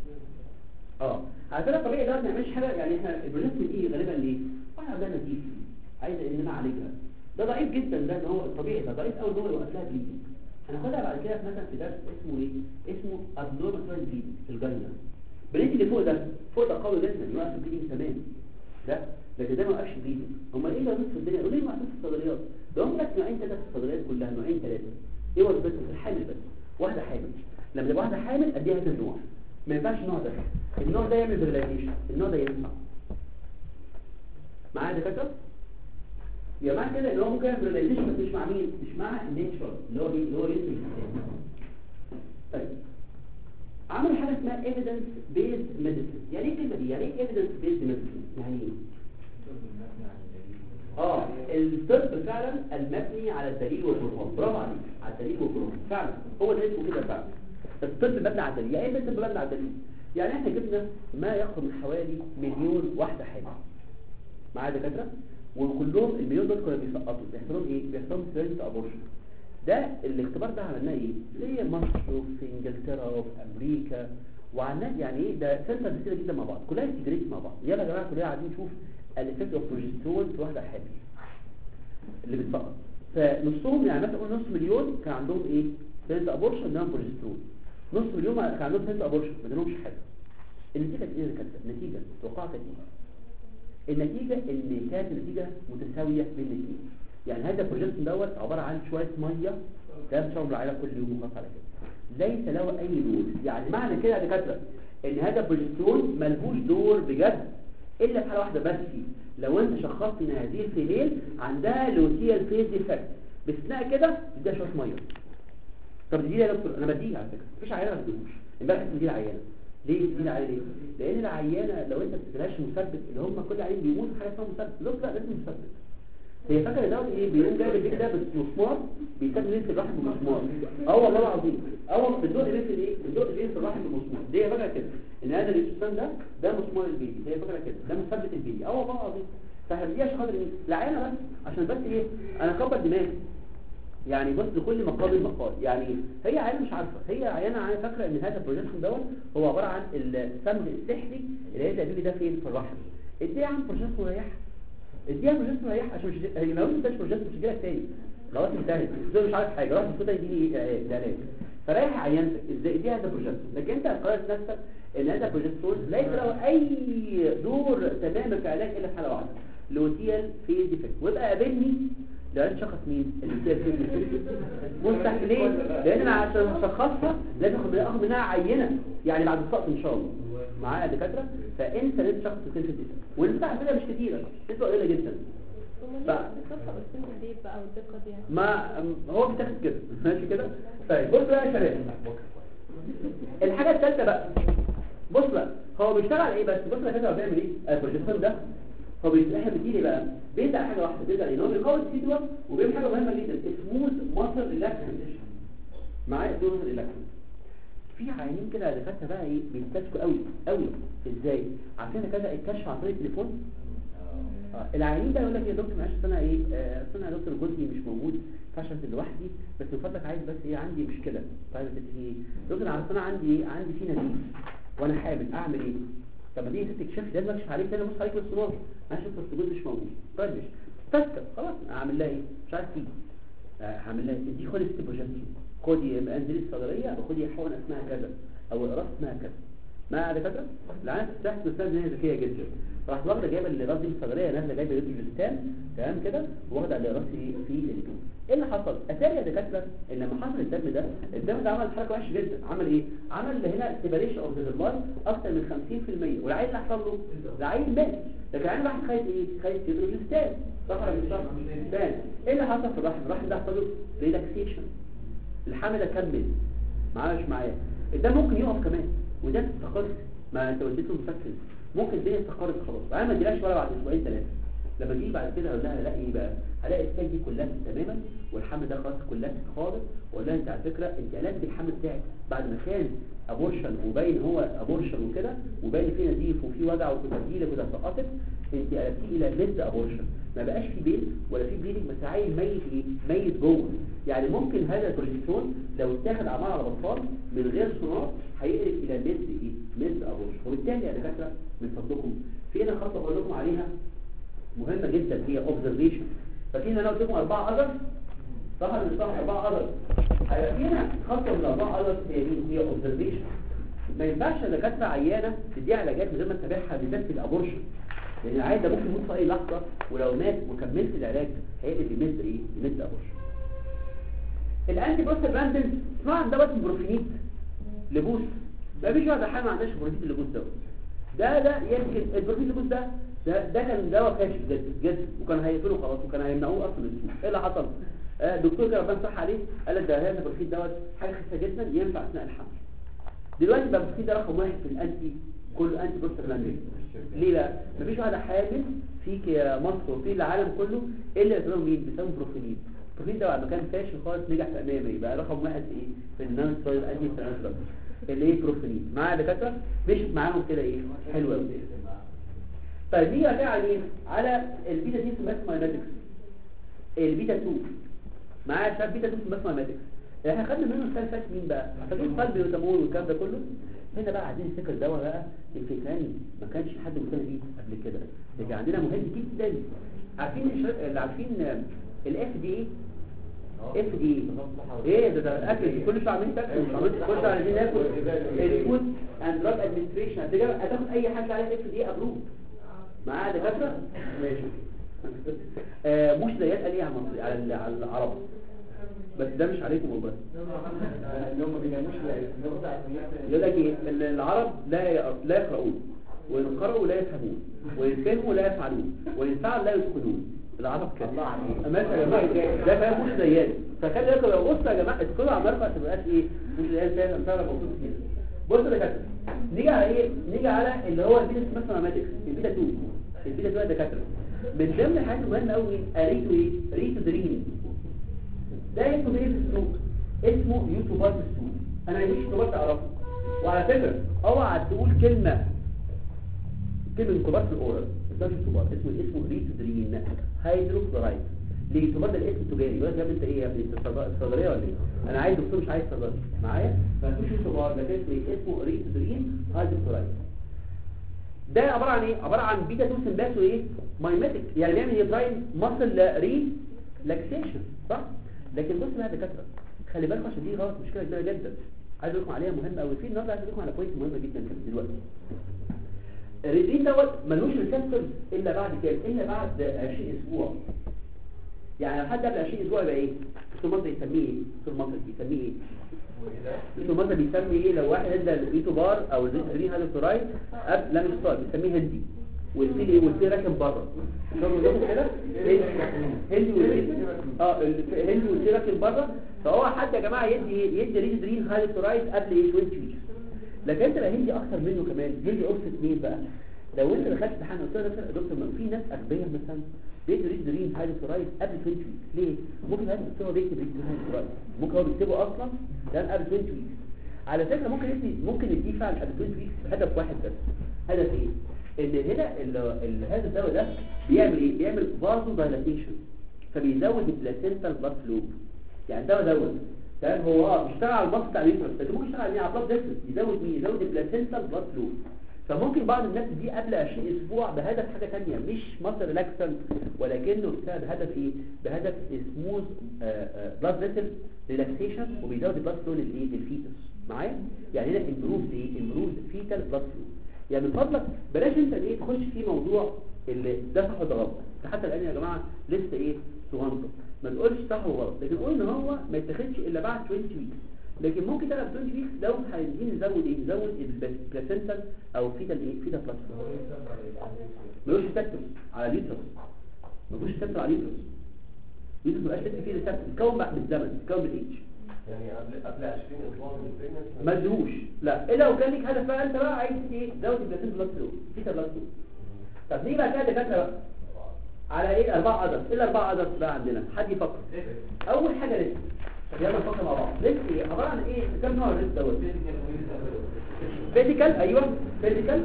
اه على فكره الطبيعي ده ما بنعملش حاجه يعني احنا البروجسترون دي غالبا ليه واحد عندها نتيجه عايزه ان انا اعالجها ده ضعيف جدا ده ان هو الطبيعي ده ضعيف قوي ان هو يوقف لها بليدنج هناخدها بعد كده مثلا في درس اسمه ايه اسمه ابنورمال ساين بليدنج في الجنه بريد اللي فوق ده فوق ده قوي جدا يوقف البليدنج تمام ده لكن ده ما وقفش بليدنج امال ايه اللي في الدنيا وليه ما في الصيدليات ده هم لك نوعين ثلاثه في الصيدليات كلها نوعين ثلاثه ايه وظيفتهم في الحامل بس واحده حامل لما تبقى واحده حامل اديها هذا النوع ما ينفعش النوع ده النوع ده يعمل فيريلايزيشن النوع ده ينفع معايا دكاتره يا معنى كده ان هو ممكن يعمل فيريلايزيشن بس مش مع مين مش مع النيتشر اللي هو مين اللي هو يسمي طيب عمل حاجه اسمها ايفيدنس بيزد ميديسن يعني ايه الكلمه دي يعني ايه ايفيدنس بيزد ميديسن يعني ايه اه الطب فعلا المبني على الدليل والبرهان برافو عليك على الدليل والبرهان فعلا هو ده اسمه كده فعلا الطب مبني على الدليل يعني ايه الطب مبني على الدليل يعني احنا جبنا ما يقرب من حوالي مليون واحده حامل معايا دكاتره وكلهم المليون دول كانوا بيسقطوا بيحصلوا ايه بيحصلوا سيرجري ابورشن ده الاختبار ده عملناه ايه زي مصر وفي انجلترا وفي امريكا وعملناه يعني ايه ده سنتر كتير جدا مع بعض كلها انتجريت مع بعض يلا يا جماعه كلنا قاعدين نشوف الافكت اوف بروجسترون في واحده حامل اللي بتسقط فنصهم يعني مثلا قول نص مليون كان عندهم ايه سنتر ابورشن ده بروجسترون نص مليون كان عندهم سنتر ابورشن ما ادالهمش حاجه النتيجه كانت ايه كانت النتيجه توقعت ايه النتيجه ان كانت النتيجه متساويه بين الاثنين يعني هذا البروجسترون دوت عباره عن شويه ميه ده بتشرب العيله كل يوم وخلاص على كده ليس له اي دور يعني معنى كده يا دكاتره ان هذا البروجسترون ملهوش دور بجد الا في حاله واحده بس لو انت شخصت ان هذه الفيميل عندها لوتيال فيز ديفكت باستثناء كده تديها شويه ميه طب دي يا دكتور انا بديها على فكره مفيش عيانه ما بديهوش امبارح كنت بدي عيانه ليه بدي العيانه ليه لان العيانه لو انت ما بتديلهاش مثبت اللي هم كل عيان بيموت حاجه اسمها مثبت لا لا لازم مثبت هي فاكره دوت ايه بيقوم جايب البيت ده بمسمار بيسمي ليه في الرحم بمسمار اه والله العظيم اول بتدق ليه في الايه بتدق ليه في الرحم بمسمار دي هي فاكره كده ان هذا الاستسلام ده ده مسمار البيبي هي فاكره كده ده مثبت البيبي اه والله العظيم فهديهاش قدر ايه العينه بس عشان بس ايه انا اكبر دماغي يعني بص لكل مقال مقال يعني هي عينه مش عارفه هي عينه عينه فاكره ان هذا البروجكشن دوت هو عباره عن السمن السحري اللي هي البيبي ده فين في الرحم اديها عن بروجكشن مريح اديها بروجكت ريح عشان مش هي لو انت مش بروجكت مش هيجيلك تاني خلاص انتهت زي مش عارف حاجه راح المفروض يديني علاج فريح عينتك ازاي اديها هذا بروجكت لكن انت قررت نفسك ان هذا بروجكت ليس له اي دور تماما في علاج الا في حاله واحده لوتيال في ديفكت ويبقى قابلني ده عايز شخص مين اللي فيها الفيلم مستحيل ليه لان انا عشان اشخصها لازم اخد اخد منها عينه يعني بعد السقط ان شاء الله معايا يا دكاتره فانت لازم شخص تكون في الدكتور والنسبه على فكره مش كتيره نسبه قليله جدا ف- بتوصل قسم البيت بقى والدقة دي يعني ما هو بيتاخد كده ماشي كده طيب بص بقى يا شباب الحاجه الثالثه بقى بص بقى هو بيشتغل على ايه بس بص بقى كده هو بيعمل ايه البروجسترون ده هو بي- احنا بتيجي بقى بيبدا على حاجه واحده بيبدا ان هو بيقوي السي 2 وبيعمل حاجه مهمه جدا سموث ماسل ريلاكسيشن معايا سموث ريلاكسيشن في عيانين كده دكاتره بقى ايه بيستشفوا قوي قوي ازاي عارفين كذا الكشف عن طريق التليفون آه، العيانين ده يقول لك يا دكتور معلش أصل انا ايه آه، أصل انا يا دكتور جوزي مش موجود فعشان لوحدي بس من فضلك عايز بس ايه عندي مشكله طيب يا ستي ايه دكتور انا عارف انا عندي ايه عندي في نزيف وانا حامل اعمل ايه طب ما دي ست تكشف لازم اكشف عليك تاني ابص عليك بالصور معلش انت أصل جوزي مش موجود طيب مش تسكت خلاص اعمل لها ايه مش عارف تيجي آه، هعمل لها ايه دي خدي ستيبوجنتي خدي يبقى انزلي الصيدليه وخدي حقنه اسمها كذا او اقراص اسمها كذا ما على فكره العيال تحت مثلا ان هي ذكيه جدا راحت واخده جايبه الاقراص دي من الصيدليه نازله جايبه ريدوجستان تمام كده واخده الاقراص ايه في الجو ايه اللي حصل اتاري يا دكاتره ان لما حصل الدم ده الدم ده عمل حركه وحشه جدا عمل ايه عمل هنا سيبريشن اوف ذا اكتر من 50% والعيل اللي حصل له العيل مات لكن العيل راح خايف ايه خايف ريدوجستان صح ولا مش صح تاني ايه اللي حصل في الرحم الرحم ده حصل له ريلاكسيشن الحمل ده كمل معايا مش معايا الدم ممكن يقف كمان وده تستقر ما انت وديته مسكن ممكن الدنيا استقرت خلاص انا ما اديلهاش ولا بعد اسبوعين ثلاثه لما تيجي بعد كده اقول لها الاقي ايه بقى هلاقي السيل دي كلها تماما والحمل ده خلاص كلها خالص واقول لها انت على فكره انت قلبت الحمل بتاعك بعد ما كان ابورشن وباين هو ابورشن وكده وباين فيه نزيف وفي وجع وتبديله كده سقطت انت قلبتيه الى ميد ابورشن ما بقاش في بيل ولا في بليدنج بس عيل ميت ايه ميت جوه يعني ممكن هذا البروجسترون لو اتاخد عمال على الاطفال من غير سونار هيقلب الى ميد ايه ميد ابورشن وبالتالي يا دكاتره من فضلكم في هنا خطه بقول لكم عليها مهمه جدا هي اوبزرفيشن فاكرين انا قلت لكم اربعه اذر صح ولا مش صح اربعه اذر هيبقى في هنا خطه من الاربعه اذر هي مين هي اوبزرفيشن ما ينفعش دكاتره عيانه تديها علاجات من غير ما تتابعها بالذات في الابورشن لان العيان ده ممكن يموت في اي لحظه ولو مات وكملت العلاج هيقلب لمثل ايه لمثل ابورشن الانتي بروستاجلاندين اسمها ده بس بروفينيت لبوس ما فيش واحد حاجه ما عندهاش بروفينيت لبوس ده ده ده يمكن البروفينيت لبوس ده ده, ده كان دواء فاشل جدا جدا وكان هيقفله خلاص وكان هيمنعوه اصلا من السوق ايه اللي حصل آه دكتور كده ربنا صح عليه قال لك ده هذا البروفينيت دوت حاجه خفيفه جدا ينفع اثناء الحمل دلوقتي بقى البروفينيت ده رقم واحد في الانتي كل انتي بروستاجلاندين ليه بقى مفيش واحده حامل فيك يا مصر وفي العالم كله الا بيسموه مين بيسموه بروفينيت البروفينيت ده بعد ما كان فاشل خالص نجح في امامي بقى رقم واحد ايه في النان ستايل انتي ستايل اللي ايه بروفينيت معايا دكاتره مشيت معاهم كده ايه حلوه قوي طيب نيجي بقى على مين على البيتا دي في ماثماتكس البيتا 2 معايا شباب بيتا 2 في ماثماتكس احنا خدنا منه السنه اللي فاتت مين بقى فاكرين قلبي وتمول والكلام ده كله هنا بقى عايزين نفتكر دواء بقى الفكراني ما كانش حد مهتم بيه قبل كده لكن عندنا مهم جدا عارفين الش- اللي عارفين الاف دي ايه اف دي ايه ده ده الاكل كل شويه عاملين تاكل كل شويه عايزين ناكل الفود اند دراج ادمنستريشن هتاخد اي حاجه عليها اف دي ابروف معايا دكاتره ماشي آه مش زيات قال ايه على المصري على ال- على العرب بس ده مش عليكم والله اللي هم بيناموش يقول لك ايه ال- العرب لا يق- لا يقرؤون وإن قرأوا لا يفهمون وإن فهموا لا يفعلون وإن فعلوا لا يتقنون العرب كده مثلا يا جماعه ده كلام مش زياد فكان يقول لو بصوا يا جماعه ادخلوا على المرفأ ما تبقاش ايه مش زياد فعلا فعلا موجود فيها بصوا يا دكاتره نيجي على ايه نيجي على اللي هو البيتا مثلا ماتكس البيتا 2 البيتا 2 يا دكاتره من ضمن الحاجات المهمه قوي اريتو ايه ريتو درين ده اسمه ايه في السوق اسمه يوتيوبر في السوق انا مش يوتيوبر تعرفه وعلى فكره اوعى تقول كلمه كلمه يوتيوبر في الاورال ده مش يوتيوبر اسمه اسمه ريتودرين هيدروكلورايد ليه يوتيوبر ده الاسم التجاري يقول لك يا ابني انت ايه يا ابني انت صيدله صيدليه ولا ايه انا عايز دكتور مش عايز صيدلي معايا فمش يوتيوبر ده اسمه ايه اسمه ريتودرين هيدروكلورايد ده عباره عن ايه عباره عن بيتا 2 سمباس وايه مايماتيك يعني بيعمل يبراين ماسل ري لاكسيشن صح لكن بص بقى يا دكاتره خلي بالكم عشان دي غلط مشكله كبيره جدا عايز اقول لكم عليها مهمه قوي في النهارده عايز اقول لكم على بوينت مهمه جدا دلوقتي الريدين دوت ملوش ريسبتورز الا بعد كام الا بعد 20 اسبوع يعني لو حد قبل 20 اسبوع يبقى ايه دكتور مصر يسميه ايه دكتور مصر يسميه ايه دكتور مصر بيسمي ايه لو واحد ادى الايتو بار او الزيترين هالوتورايد قبل لا مش صار بيسميه هندي والفيل ايه والفيل راكب بره شوفوا لكم كده هندي والفيل اه الهندي والفيل راكب بره فهو حد يا جماعه يدي يدي ريزدرين هالوتورايد قبل ايه 20 ويكس لكن انت لو هندي اكتر منه كمان هندي قرص اثنين بقى لو انت دخلت امتحان قلت له يا دكتور ما في ناس اغبياء مثلا بيدوا ريزدرين هالوتورايد قبل 20 ويكس ليه ممكن بقى الدكتور هو بيكتب ريزدرين هالوتورايد ممكن هو بيكتبه اصلا ده قبل 20 ويكس على فكره ممكن يدي ممكن يديه فعلا قبل 20 ويكس بهدف واحد بس هدف ايه ان هنا ال- ال- هذا الدواء ده بيعمل ايه بيعمل فازو دايلاتيشن فبيزود البلاسينتا بلاد فلو يعني الدواء دوت تمام هو اه بيشتغل على البلد بتاع اليوترس بس ممكن يشتغل على مين؟ على البلد ديفرنس يزود مين يزود البلاسينتا بلاد فلو فممكن بعض الناس دي قبل 20 اسبوع بهدف حاجه ثانيه مش مصر ريلاكسنت ولكنه بسبب هدف ايه بهدف سموث بلاد فيسل ريلاكسيشن وبيزود البلاد فلو للايه للفيتس معايا يعني هنا امبروف ايه امبروف فيتال بلاد فلو يعني من فضلك بلاش انت ايه تخش في موضوع اللي ده صح وده غلط انت حتى الان يا جماعه لسه ايه صغنطه ما تقولش صح وغلط لكن قول ان هو ما يتاخدش الا بعد 20 ويك لكن ممكن تلعب 20 ويك لو عايزين نزود ايه نزود البلاسنتال او فيتال ايه فيتال بلاسنتال ملوش ريسبتور على اليوترس ملوش ريسبتور على اليوترس اليوترس مبقاش لسه فيه ريسبتور بيتكون بعد بالزمن بيتكون بالايدج يعني قبل قبل 20 اسبوع من البريجننسي ما ادوش لا الا لو كان لك هدف بقى انت بقى عايز ايه تزود البلاسنتال بلاد فلو فيتال بلاد فلو طب نيجي بقى كده دكاتره بقى على ايه اربع عدد ايه الاربع عدد بقى عندنا حد يفكر اول حاجه لسه طب يلا نفكر مع بعض لسه ايه عباره عن ايه كام نوع لسه دوت فيزيكال ايوه فيزيكال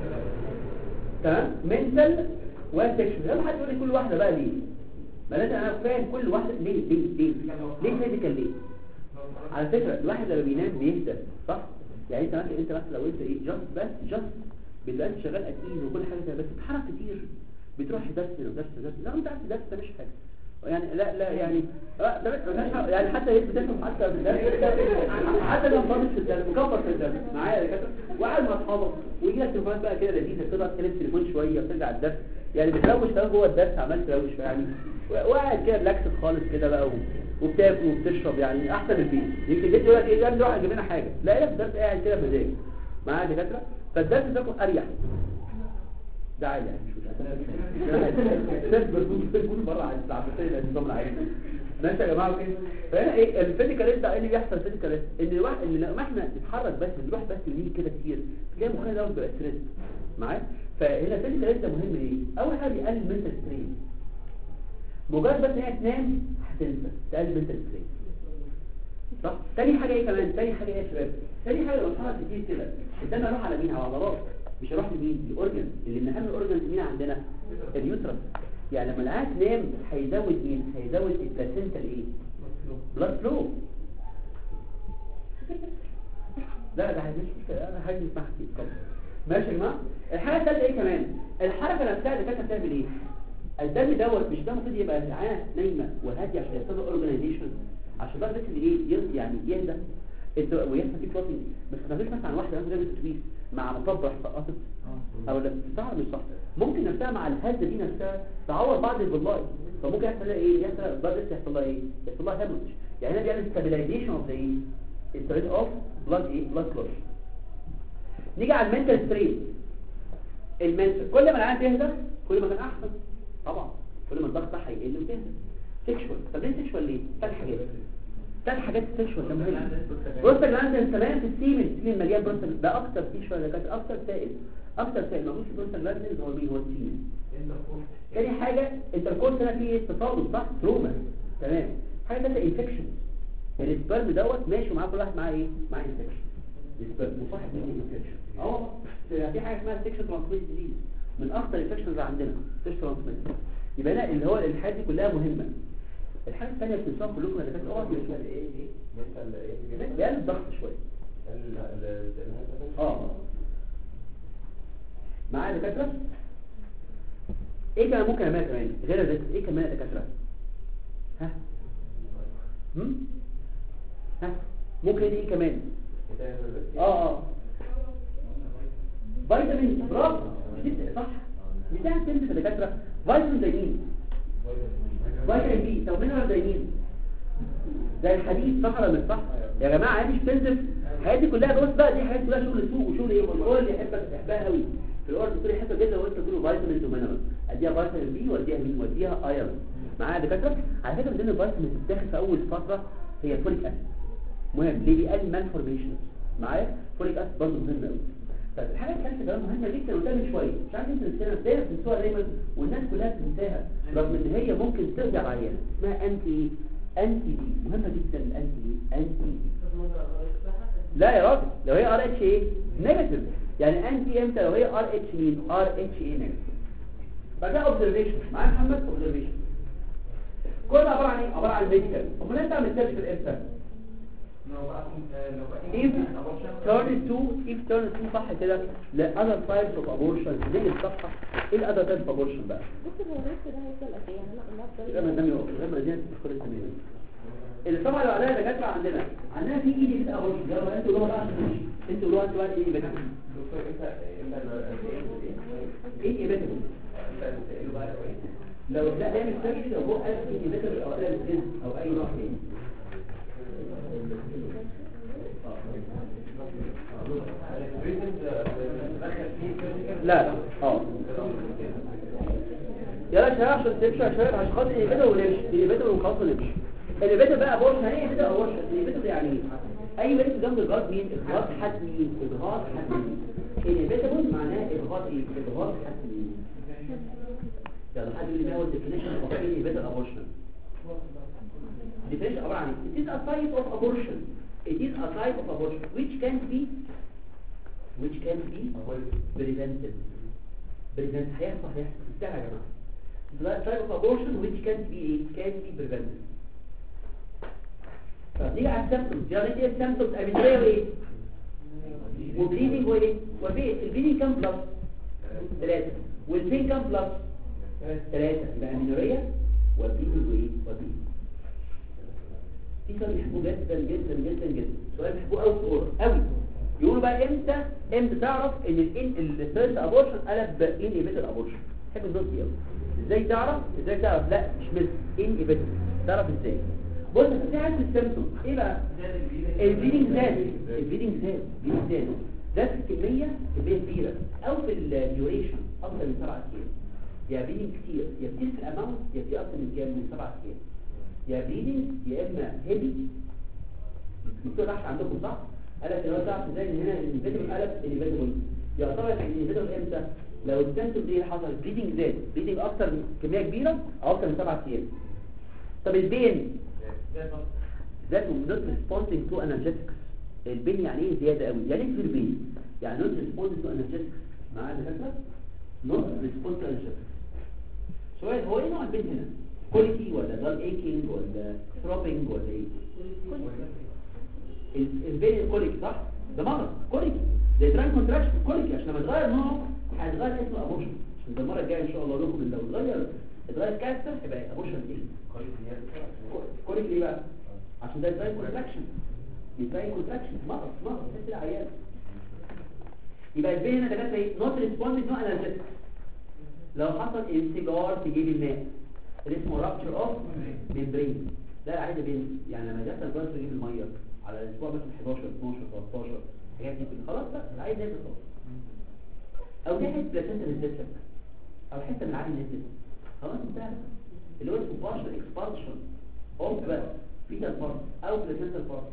تمام منتال وسكشوال يلا حد يقول لي كل واحده بقى ليه ما لازم انا فاهم كل واحده ليه ليه ليه ليه فيزيكال ليه على فكره الواحد لما بينام بيهدى صح يعني انت مثلا انت مثلا لو انت ايه جاست بس جاست بتبقى انت شغال اكيد وكل حاجه كده، بس بتتحرك كتير بتروح درس ودرس ودرس لا انت عارف درس ده مش حاجه يعني لا لا يعني آه، ده مش- يعني حتى ايه بتفهم حتى في الدرس حتى لو فاضي في الدرس مكبر في الدرس معايا يا دكاتره وقاعد مع اصحابك ويجي لك تليفونات بقى كده لذيذه تقدر تكلم تليفون شويه وترجع الدرس يعني بتروش كمان جوه الدرس عمال تروش يعني وقاعد كده ريلاكس خالص كده بقى و- وبتاكل وبتشرب يعني احسن من البيت يمكن البيت يقول لك ايه ده نروح نجيب لنا حاجه لا لا في الدرس قاعد كده بمزاج معايا يا دكاتره فالدرس ده اريح ده عادي يعني مش مشكله بس بره على العباسيه النظام العادي ماشي يا جماعه كده فهنا ايه الفيزيكال انت ايه اللي بيحصل فيزيكال ان الواحد ان لما احنا نتحرك بس نروح بس يمين كده كتير تلاقي مخنا دوت بيبقى ستريس معايا فهنا الفيزيكال انت مهم ليه اول حاجه بيقلل منتال سترين مجرد بس ان هي تنام هتنسى تقلل منتال سترين صح تاني حاجه ايه كمان تاني حاجه ايه يا شباب تاني حاجه لو اتحرك كتير كده الدم اروح على مين على العضلات مش هروح لمين الاورجن اللي من اهم الاورجنز مين عندنا اليوترس يعني لما العيان تنام هيزود مين هيزود البلاسينتا الايه بلاد فلو لا ده مش مشكله انا حاجه اسمها كتير طبعا ماشي يا جماعه الحاجه الثالثه ايه كمان الحركه نفسها اللي كانت بتعمل ايه الدم دوت مش ده المفروض يبقى العيان نايمه وهاديه عشان يحصل له اورجانيزيشن عشان بقى بس اللي ايه يرضي يعني يهدى انت ويحصل فيك وقت بس ما تفيش مثلا عن واحده مثلا جابت اتوبيس مع مطب راح سقطت او لا صح ولا مش صح ممكن نفسها مع الهزه دي نفسها تعور بعض البلاي فممكن يحصل لها ايه يحصل البلد يحصل لها ايه يحصل لها هيموريج يعني هنا بيعمل ستابيلايزيشن اوف ذا ايه ستريت اوف بلاد ايه بلاد كلوش نيجي على المنتال ستريت المنتال كل ما العيان تهدى كل ما كان احسن طبعا كل ما الضغط بتاعها يقل وتهدى سيكشوال طب ليه سيكشوال ليه ثلاث حاجات ثلاث حاجات سيكشوال ده مهم بروستاجلاندين تمام في السيمن السيمن مليان بروستاجلاندين ده اكتر سيكشوال ده كانت اكتر سائل اكتر سائل موجود في بروستاجلاندين هو مين هو السيمن تاني حاجه انت الكورس هنا فيه تصادم صح تروما تمام حاجه ثالثه انفكشن السبرم دوت ماشي ومعاه كل واحد معاه ايه معاه انفكشن السبرم مصاحب منه انفكشن اه في حاجه اسمها سيكشن ترانسميت ديزيز من اخطر الانفكشنز اللي عندنا سيكشن ترانسميت يبقى هنا اللي هو الحاجات دي كلها مهمه الحاجه الثانيه بتنساها كلكم يا دكاتره اوعوا تنسوها ايه ايه منتال ايه بيقلل الضغط شويه ال- ال- ال- اه معايا دكاتره ايه كمان ممكن اعملها كمان غير الريسك ايه كمان يا دكاتره ها هم ها ممكن ايه كمان اه اه فيتامين برافو بتبدأ صح بتاع تنسى يا دكاتره فيتامين زي مين فيتامين بي طب مينرال زي مين زي الحديد صح ولا مش صح يا جماعه عادي مش تنزل الحاجات دي كلها بص بقى دي حاجات كلها شغل سوق وشغل ايه والله اللي يحبك تحبها قوي في الارض تقول لي حته جدا وانت تقول فيتامينز ومينرال اديها فيتامين بي واديها مين واديها ايرون معايا يا دكاتره على فكره من ضمن الفيتامينز اللي بتتاخد في اول فتره هي فوليك اسيد مهم ليه بيقلل مالفورميشن معايا فوليك اسيد برضه مهم قوي طيب الحاجه الثالثه كمان مهمه جدا قدام شويه مش عارف انت تنساها دايما بتنسوها دايما والناس كلها بتنساها رغم ان هي ممكن ترجع العيان اسمها انتي انتي دي مهمه جدا الانتي دي انتي دي لا يا راجل لو هي ار اتش ايه نيجاتيف يعني انتي امتى لو هي ار اتش مين ار اتش ايه نيجاتيف بعد كده اوبزرفيشن معايا محمد اوبزرفيشن كل عباره عن ايه عباره عن ميديكال امال انت عملت سيرش في الامتى if turn to if turn to صح كده ل other types of abortion دي الصفحه ايه ال other types of abortion بقى بص هو الريسك ده هيفضل قد ايه يعني انا النهارده لما الدم يقف لما الدم تدخل التمرين الصفحه اللي بعدها دكاتره عندنا عندنا في ايدي كده اهو يلا انتوا قولوها بقى عشان نمشي انتوا قولوها انتوا بقى ايه بقى دكتور انت انت ايه ايه بقى انت بقى لو لا نعمل سيرش لو هو قال ايه بقى او قال او اي نوع تاني لا لا اه يلا يا شباب عشان تمشي يا شباب عشان خاطر اللي بدأ ونمشي اللي بدأ ونخلص ونمشي اللي بدأ بقى ابورشن ايه بدأ ابورشن اللي بدأ يعني ايه اي بنت جنب الغاز مين اضغاط حتمي اضغاط حتمي اللي بدأ معناه اضغاط ايه اضغاط حتمي يلا حد يقول لي ما هو الديفينيشن اوف ايه بدأ ابورشن definition عبارة عن ايه it is a type of abortion it is a type of abortion which can be which can be prevented prevented هيحصل هيحصل انتهى يا جماعة The type of abortion which can be can be prevented طب نيجي على السيمبتومز يعني ايه السيمبتومز امينوريا وايه وبليدنج وايه وبيت البليدنج كام بلس ثلاثة والبين كام بلس ثلاثة يبقى امينوريا وبليدنج وايه وبيت في سؤال بيحبوه جدا جدا جدا جدا سؤال بيحبوه قوي في اورا قوي يقولوا بقى امتى امتى تعرف ان الان الثيرد ابورشن قلب ان ايبيتال ابورشن بحب النقطه دي قوي ازاي تعرف ازاي تعرف لا مش مثل ان ايبيتال تعرف ازاي بص في حاجه السيمبتوم ايه بقى البيدنج زاد البيدنج زاد البيدنج زاد زاد في الكميه كميه كبيره او في الديوريشن اكتر من 7 ايام يا بيدنج كتير يا كتير في الاماونت يا كتير اكتر من كام من 7 ايام يا بليدنج يا اما هيبي الدكتور راح عندكم صح قال لك لو تعرف ازاي ان هنا الانفيتابل قلب الانفيتابل يعتبر الانفيتابل امتى لو السنتر دي حصل بليدنج زاد بليدنج اكتر من كميه كبيره او اكتر من 7 ايام طب البين ذات نوت ريسبوندينج تو انرجيتكس البين يعني ايه زياده قوي يعني ايه في البين يعني نوت ريسبوندينج تو انرجيتكس معايا دكاتره نوت ريسبوند تو انرجيتكس سؤال هو ايه نوع البين هنا كوليتي ولا دال ايكينج ولا ثروبينج ولا ايه البين كوليكي صح ده مرض كوليكي ده تراين كونتراكشن كوليكي عشان لما يتغير نوعه هيتغير اسمه ابوشن عشان ده المره الجايه ان شاء الله لكم ان لو اتغير اتغير كانسر يبقى ابوشن ايه كوليكي ليه بقى عشان ده تراين كونتراكشن تراين كونتراكشن مرض مرض تحس العيان يبقى البين هنا ده كانت ايه نوت ريسبوندنج نو انرجيتك لو حصل انفجار في جيب الماء اللي اسمه رابتشر اوف ميمبرين ده عادي بين يعني لما يحصل جرس تجيب الميه على الاسبوع مثلا 11 12 13 الحاجات دي كلها خلاص بقى العادي ده خلاص او دي حته بلاسنتا نزلت او حته من العادي نزلت خلاص انتهى اللي هو اسمه بارشل اكسبانشن اوف بس فيتال بارت او بلاسنتا بارت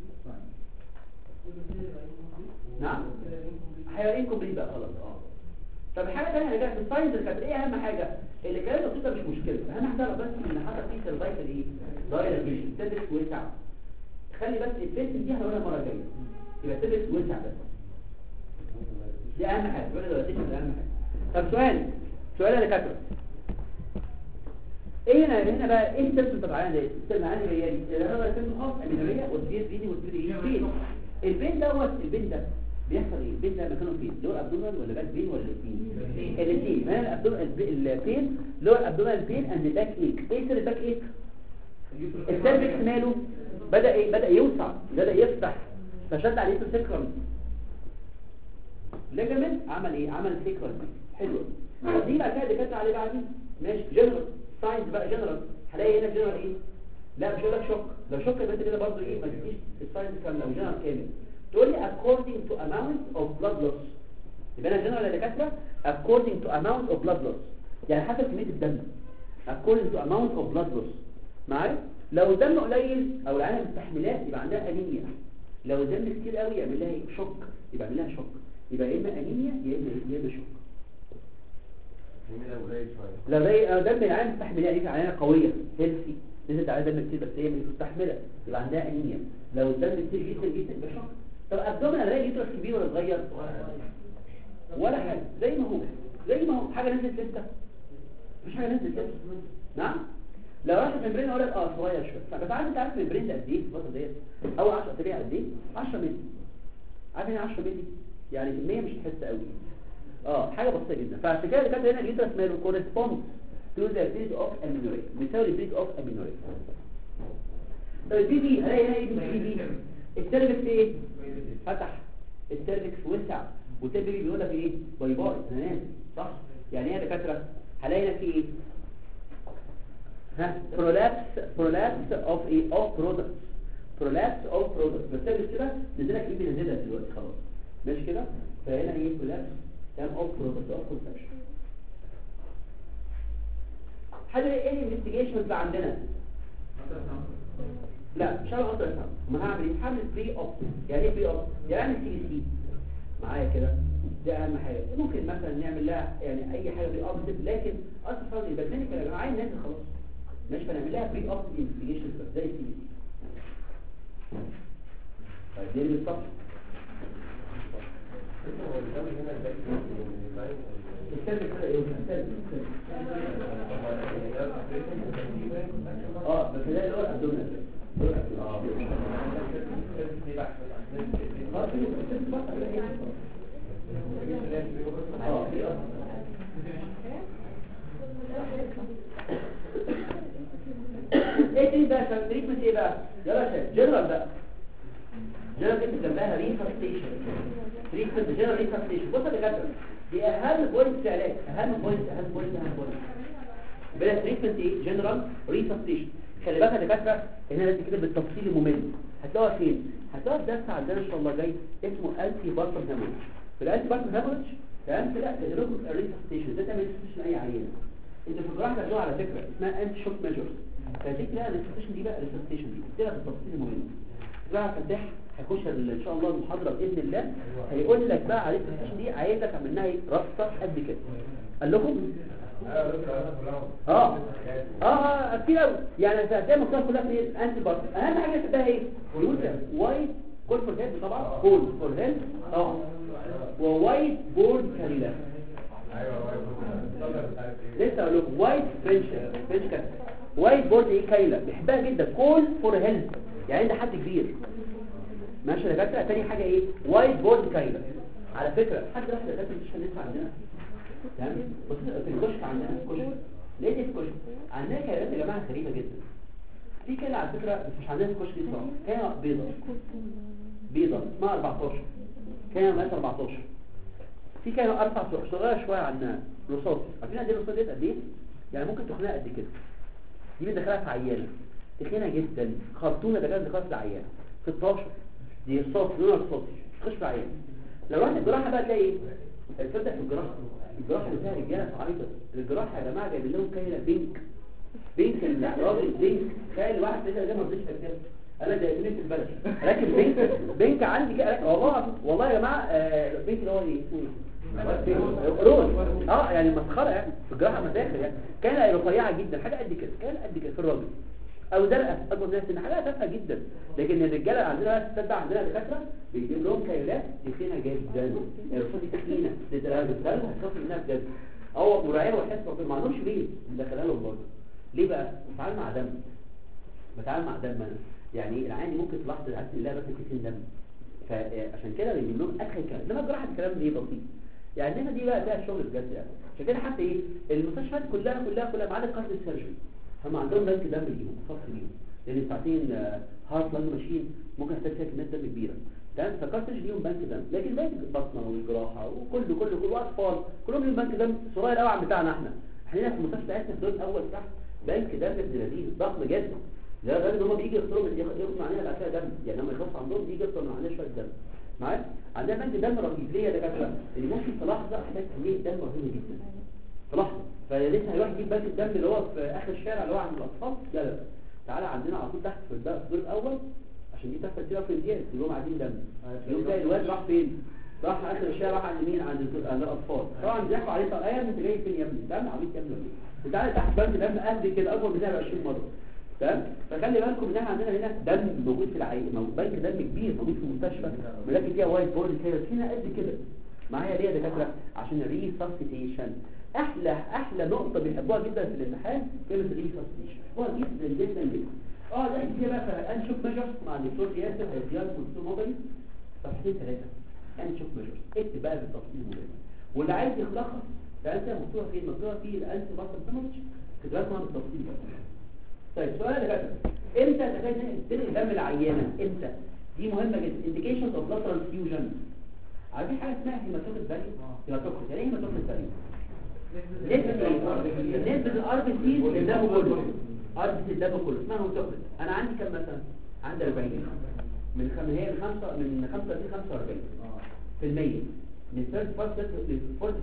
نعم هيبقى انكمبليت بقى خلاص اه طب الحاجه الثانيه اللي جت في الساينز اللي كانت ايه اهم حاجه اللي كانت بسيطه مش مشكله اهم حاجه بس ان حصل فيه سيرفايكال ايه دايلاتيشن تدرس وسع خلي بس الفيس دي هنقولها المره الجايه يبقى تدرس وسع بس دي اهم حاجه ولا دايلاتيشن ده اهم حاجه طب سؤال سؤال اللي كاتبه ايه هنا هنا بقى ايه السيرش بتاع ده السيرش معانا هي اللي هو السيرش خاص امينوريا والبيز فيدي والبيز ايه البين البين دوت البين ده بيحصل ايه البين ده مكانه فين لور ابدومينال ولا باك بين ولا الاثنين الاثنين ما الابدومينال البين لور ابدومينال بين اند باك ايك ايه سر الباك ايك السيرفكس ماله بدا ايه بدا يوسع بدا يفتح فشد عليه السكرم ليجامنت عمل ايه عمل سكرم حلو طب دي بقى كده اللي كانت عليه بعدين ماشي جنرال ساينس بقى جنرال هلاقي هنا جنرال ايه لا مش هقول لك شوك لو شوك يبقى انت كده برضه ايه ما تديش الساينس كامله او جنرال كامل تقول لي according to amount of blood loss يبقى انا جنرال يا دكاتره according to amount of blood loss يعني حسب كميه الدم according to amount of blood loss معايا لو الدم قليل او العينه مستحملاه يبقى عندها انيميا لو الدم كتير قوي يعمل لها إيه؟ شوك يبقى يعمل لها شوك يبقى يا اما انيميا يا اما يا اما شوك لو زي آه، دم العيان مستحملاه دي عينه قويه هيلثي نزلت عليها دم كتير بس هي مش مستحمله يبقى عندها انيميا لو الدم كتير جدا جدا يبقى شوك طب ابدومين الاقي يوترس كبير ولا صغير ولا حاجه زي ما هو زي ما هو حاجه نزلت لسه مش حاجه نزلت لسه نعم لو راح الممبرين اقول لك اه صغير شويه بس عارف انت عارف الممبرين ده قد ايه في الفتره ديت اول 10 اسابيع قد ايه 10 مللي عارف يعني 10 مللي يعني كميه مش تحس قوي اه حاجه بسيطه جدا فعشان كده كانت هنا اليوترس ماله كورسبوند تو ذا بريد اوف امينوريا بيساوي البريد اوف امينوريا طب البي بي هلاقي هنا ايه البي بي السيرفكس ايه فتح السيرفكس وسع والبي بيقول لك ايه باي باي انا نازل صح يعني ايه يا دكاتره هلاقي هنا في ايه ها prolapse prolapse of a of products prolapse of products بس ده كده نزلك ايه بينزلها دلوقتي خلاص ماشي كده فهنا ايه prolapse كام of products of consumption حاجه ايه الانفستيجيشن اللي عندنا لا مش هعمل اصلا ما هعمل ايه هعمل بري اوب يعني ايه بري اوب يعني اعمل سي سي معايا كده ده اهم حاجه ممكن مثلا نعمل لها يعني اي حاجه بري اوب لكن اصلا فرض يبقى كلينيكال يا جماعه عايز نازل خلاص ماشي فنعمل لها بري اوب انفستيجيشن زي السي سي طيب دي اللي بالظبط السلب كده ايه السلب اه بس ده اللي هو الابدومينال اه في اه ايه دي بقى عشان تريتمنت ايه بقى يا باشا جنرال بقى جنرال انت جنبها ريفاستيشن تريتمنت جنرال ريفاستيشن بص يا دكاتره دي اهم بوينت في العلاج اهم بوينت اهم بوينت اهم بوينت بلا تريتمنت ايه جنرال ريفاستيشن خلي بالك يا دكاتره هنا لازم كده بالتفصيل الممل هتلاقوها فين هتلاقوها في درس عندنا ان شاء الله جاي اسمه انتي بارتر هيموريج في الانتي بارتر هيموريج تمام كده تدركوا الريفاستيشن ده تعمل ريفاستيشن اي عيان انت في الجراحه بتاخدوها على فكره اسمها انتي شوك ميجرز فدي كده الريفاستيشن دي بقى الريفاستيشن دي كده بالتفصيل الممل بقى فتح هيخش ان شاء الله المحاضره باذن الله هيقول لك بقى على الريفاستيشن دي عايزك عملناها ايه رصه قد كده قال لكم اه اه اه كتير قوي يعني هتلاقي المقطوعه كلها في انتي بارت اهم حاجه تبقى ايه يوزر وايت كول فور هيد طبعا كول فور هيد اه ووايت بورد كاريلا لسه اقول لكم وايت فرنش فرنش كات وايت بورد ايه كايلا بيحبها جدا كول فور هيلث يعني ده حد كبير ماشي يا دكاتره تاني حاجه ايه وايت بورد كايلا على فكره حد راح دكاتره مش هنسمع عندنا تمام بص في الكشك عندنا في الكشك ليه دي في الكشك عندنا كائنات يا جماعه غريبه جدا في كائن على فكره بس مش عندنا في الكشك دي صراحه كائنه بيضه بيضه اسمها 14 كائنه مقاس 14 في كائنه اربع صغيره شويه عنها رصاص عارفين دي الرصاص دي قد ايه يعني ممكن تخنقها قد كده دي بندخلها في عيانه تخينه جدا خرطومه ده كان دخلت العيانه 16 دي رصاص لونها رصاصي تخش في عيانه لو رحت الجراحه بقى تلاقي ايه الفتح في الجراحه الجراحه اللي فيها رجاله عريضه الجراحه يا جماعه جايبين لهم كاينه بينك بينك الراجل بينك تخيل واحد كده زي ما رضيش كده انا جايبين في البلد لكن بينك بينك عندي كده والله والله يا جماعه آه، بينك اللي هو ايه روز اه يعني مسخره يعني في الجراحه مداخل يعني كان رفيعه جدا حاجه قد كده كان قد كده في الراجل او زرقاء اكبر من السن حاجه تافهه جدا لكن الرجاله عندنا تصدق عندنا دكاتره بيجيب لهم كايلات تخينه جدا الرصاص دي تخينه ده ده هتخاف منها بجد هو مرعبه وحس ما عندهمش ليه مدخلها لهم برضه ليه بقى بتعامل مع دم بتعامل مع دم انا يعني العين ممكن تلاحظ العين لا بس كتير دم فعشان كده بيجيب لهم اخر كلام انما الجراحه الكلام ايه بسيط يعني هنا دي بقى فيها شغل بجد يعني عشان كده حتى ايه المستشفيات كلها كلها كلها ما عدا قسم السيرجري هم عندهم بنك دم ليهم خاص بيهم لان ساعتين هارت لانج ماشين ممكن يحتاج فيها كميه دم كبيره تمام فكارتج ليهم بنك دم لكن باقي البطنه والجراحه وكله كله كله اطفال كلهم ليهم بنك دم صغير قوي عن بتاعنا احنا احنا هنا في المستشفى بتاعتنا في الدور الاول تحت بنك دم ابن لذيذ ضخم جدا ده ده ان هم بيجي يخسروا من ياخدوا عليها بعد كده دم يعني لما يخلص عندهم بيجي يخسر من عليها شويه دم معايا عندنا بنك دم رهيب ليه يا دكاتره اللي ممكن في لحظه احتاج كميه دم رهيبه جدا في لحظه فلسه هيروح يجيب بنك الدم اللي هو في اخر الشارع اللي هو عند الاطفال لا لا تعالى عندنا على طول تحت في الد- في الدور الاول عشان دي تحصل كده في الامتياز اللي هم عايزين دم يوم تلاقي الواد راح فين راح اخر الشارع راح عند مين عند الد- عند الاطفال طبعا بيحكوا عليه طب ايه انت جاي فين يا ابني دم عبيط يا ابني ولا إيه؟ وتعالى تحت بنك دم قد كده اكبر منها ب 20 مره تمام فخلي بالكم ان احنا عندنا هنا دم موجود في العين موجود بنك دم كبير موجود في المستشفى ولكن فيها وايت بورد كده بس هنا قد كده معايا ليه يا دكاتره عشان الريسبستيشن احلى احلى نقطه بيحبوها جدا في الامتحان كلمه الريسبستيشن بيحبوها جدا جدا جدا اه ده فيها بقى انشوف ميجرز مع الدكتور ياسر هيديان والدكتور موبايل صفحتين ثلاثه انشوف ميجرز اكتب بقى بالتفصيل مهم واللي عايز يخلصها ده انت مكتوبه فين مكتوبه في الانتي باسل سيمولج كده لازم بالتفصيل بقى طيب سؤال يا دكاتره امتى تحتاج تنقل دم العيانه امتى دي مهمه جدا indications of blood transfusion عارفين حاجه اسمها هيماتوكريت فاليو هيماتوكريت يعني ايه هيماتوكريت فاليو نسبه ايه نسبه الار بي سي الدم كله ار بي سي الدم كله اسمها هيماتوكريت انا عندي كام مثلا عندي 40 من خم... هي من 5 من 35 45 في المية من 35 ل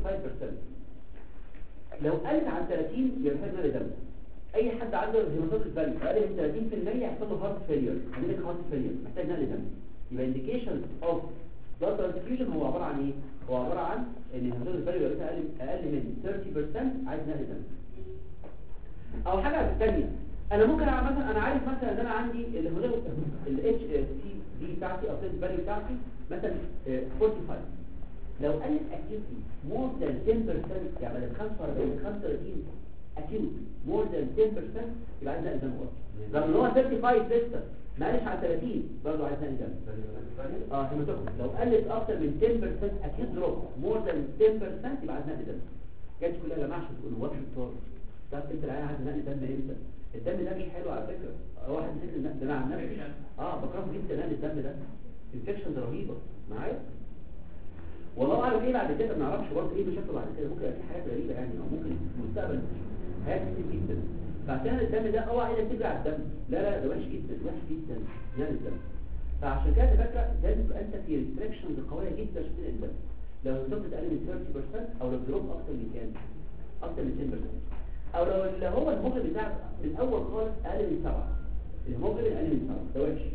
45% لو قلت عن 30 يبقى محتاج نقل دم اي حد عنده هيماتوكريت فاليو اقل من 30% يحصل له هارت فيلير عندك هارت فيلير محتاج نقل دم يبقى indication of blood transfusion هو عباره عن ايه هو عباره عن ان الهيماتوكريت فاليو يبقى اقل اقل من 30% عايز نقل دم او حاجه ثانيه انا ممكن أعمل مثلا انا عارف مثلا ان انا عندي الهيماتوكريت الاتش سي دي بتاعتي او الفاليو فاليو بتاعتي مثلا آه، 45 لو قلت acutely more than 10% يعني بدل 45 35 acute more than 10% يبقى عايز نقل دم برضه رغم ان هو 35 لسه ما قالش على 30 برضه عايز نقل دم اه هيماتوكريت لو قلت اكتر من 10% acute drop more than 10% يبقى عايز نقل دم جاتش كلها يا جماعه عشان تقولوا وات الطار تعرف انت العيان عايز نقل دم امتى الدم ده مش حلو على فكره هو واحد مسك الدم ده عن نفسه اه بكرهه جدا نقل الدم ده انفكشنز رهيبه معايا والله اعلم ايه بعد كده ما نعرفش برضه ايه مشاكل بعد كده ممكن يبقى في حاجات غريبه يعني او ممكن في المستقبل حاجات كتير جدا فعشان الدم ده اوعى ايدك تجري على الدم لا لا ده وحش جدا وحش جدا يعني الدم فعشان كده فاكره لازم تبقى انت في ريستريكشنز قويه جدا عشان تنقل الدم لو الضغط اقل من 30% او لو الدروب اكتر من كام اكتر من 10% او لو اللي هو الهيموجلوبين بتاعك من الاول خالص اقل من 7 الهيموجلوبين اقل من 7 ده وحش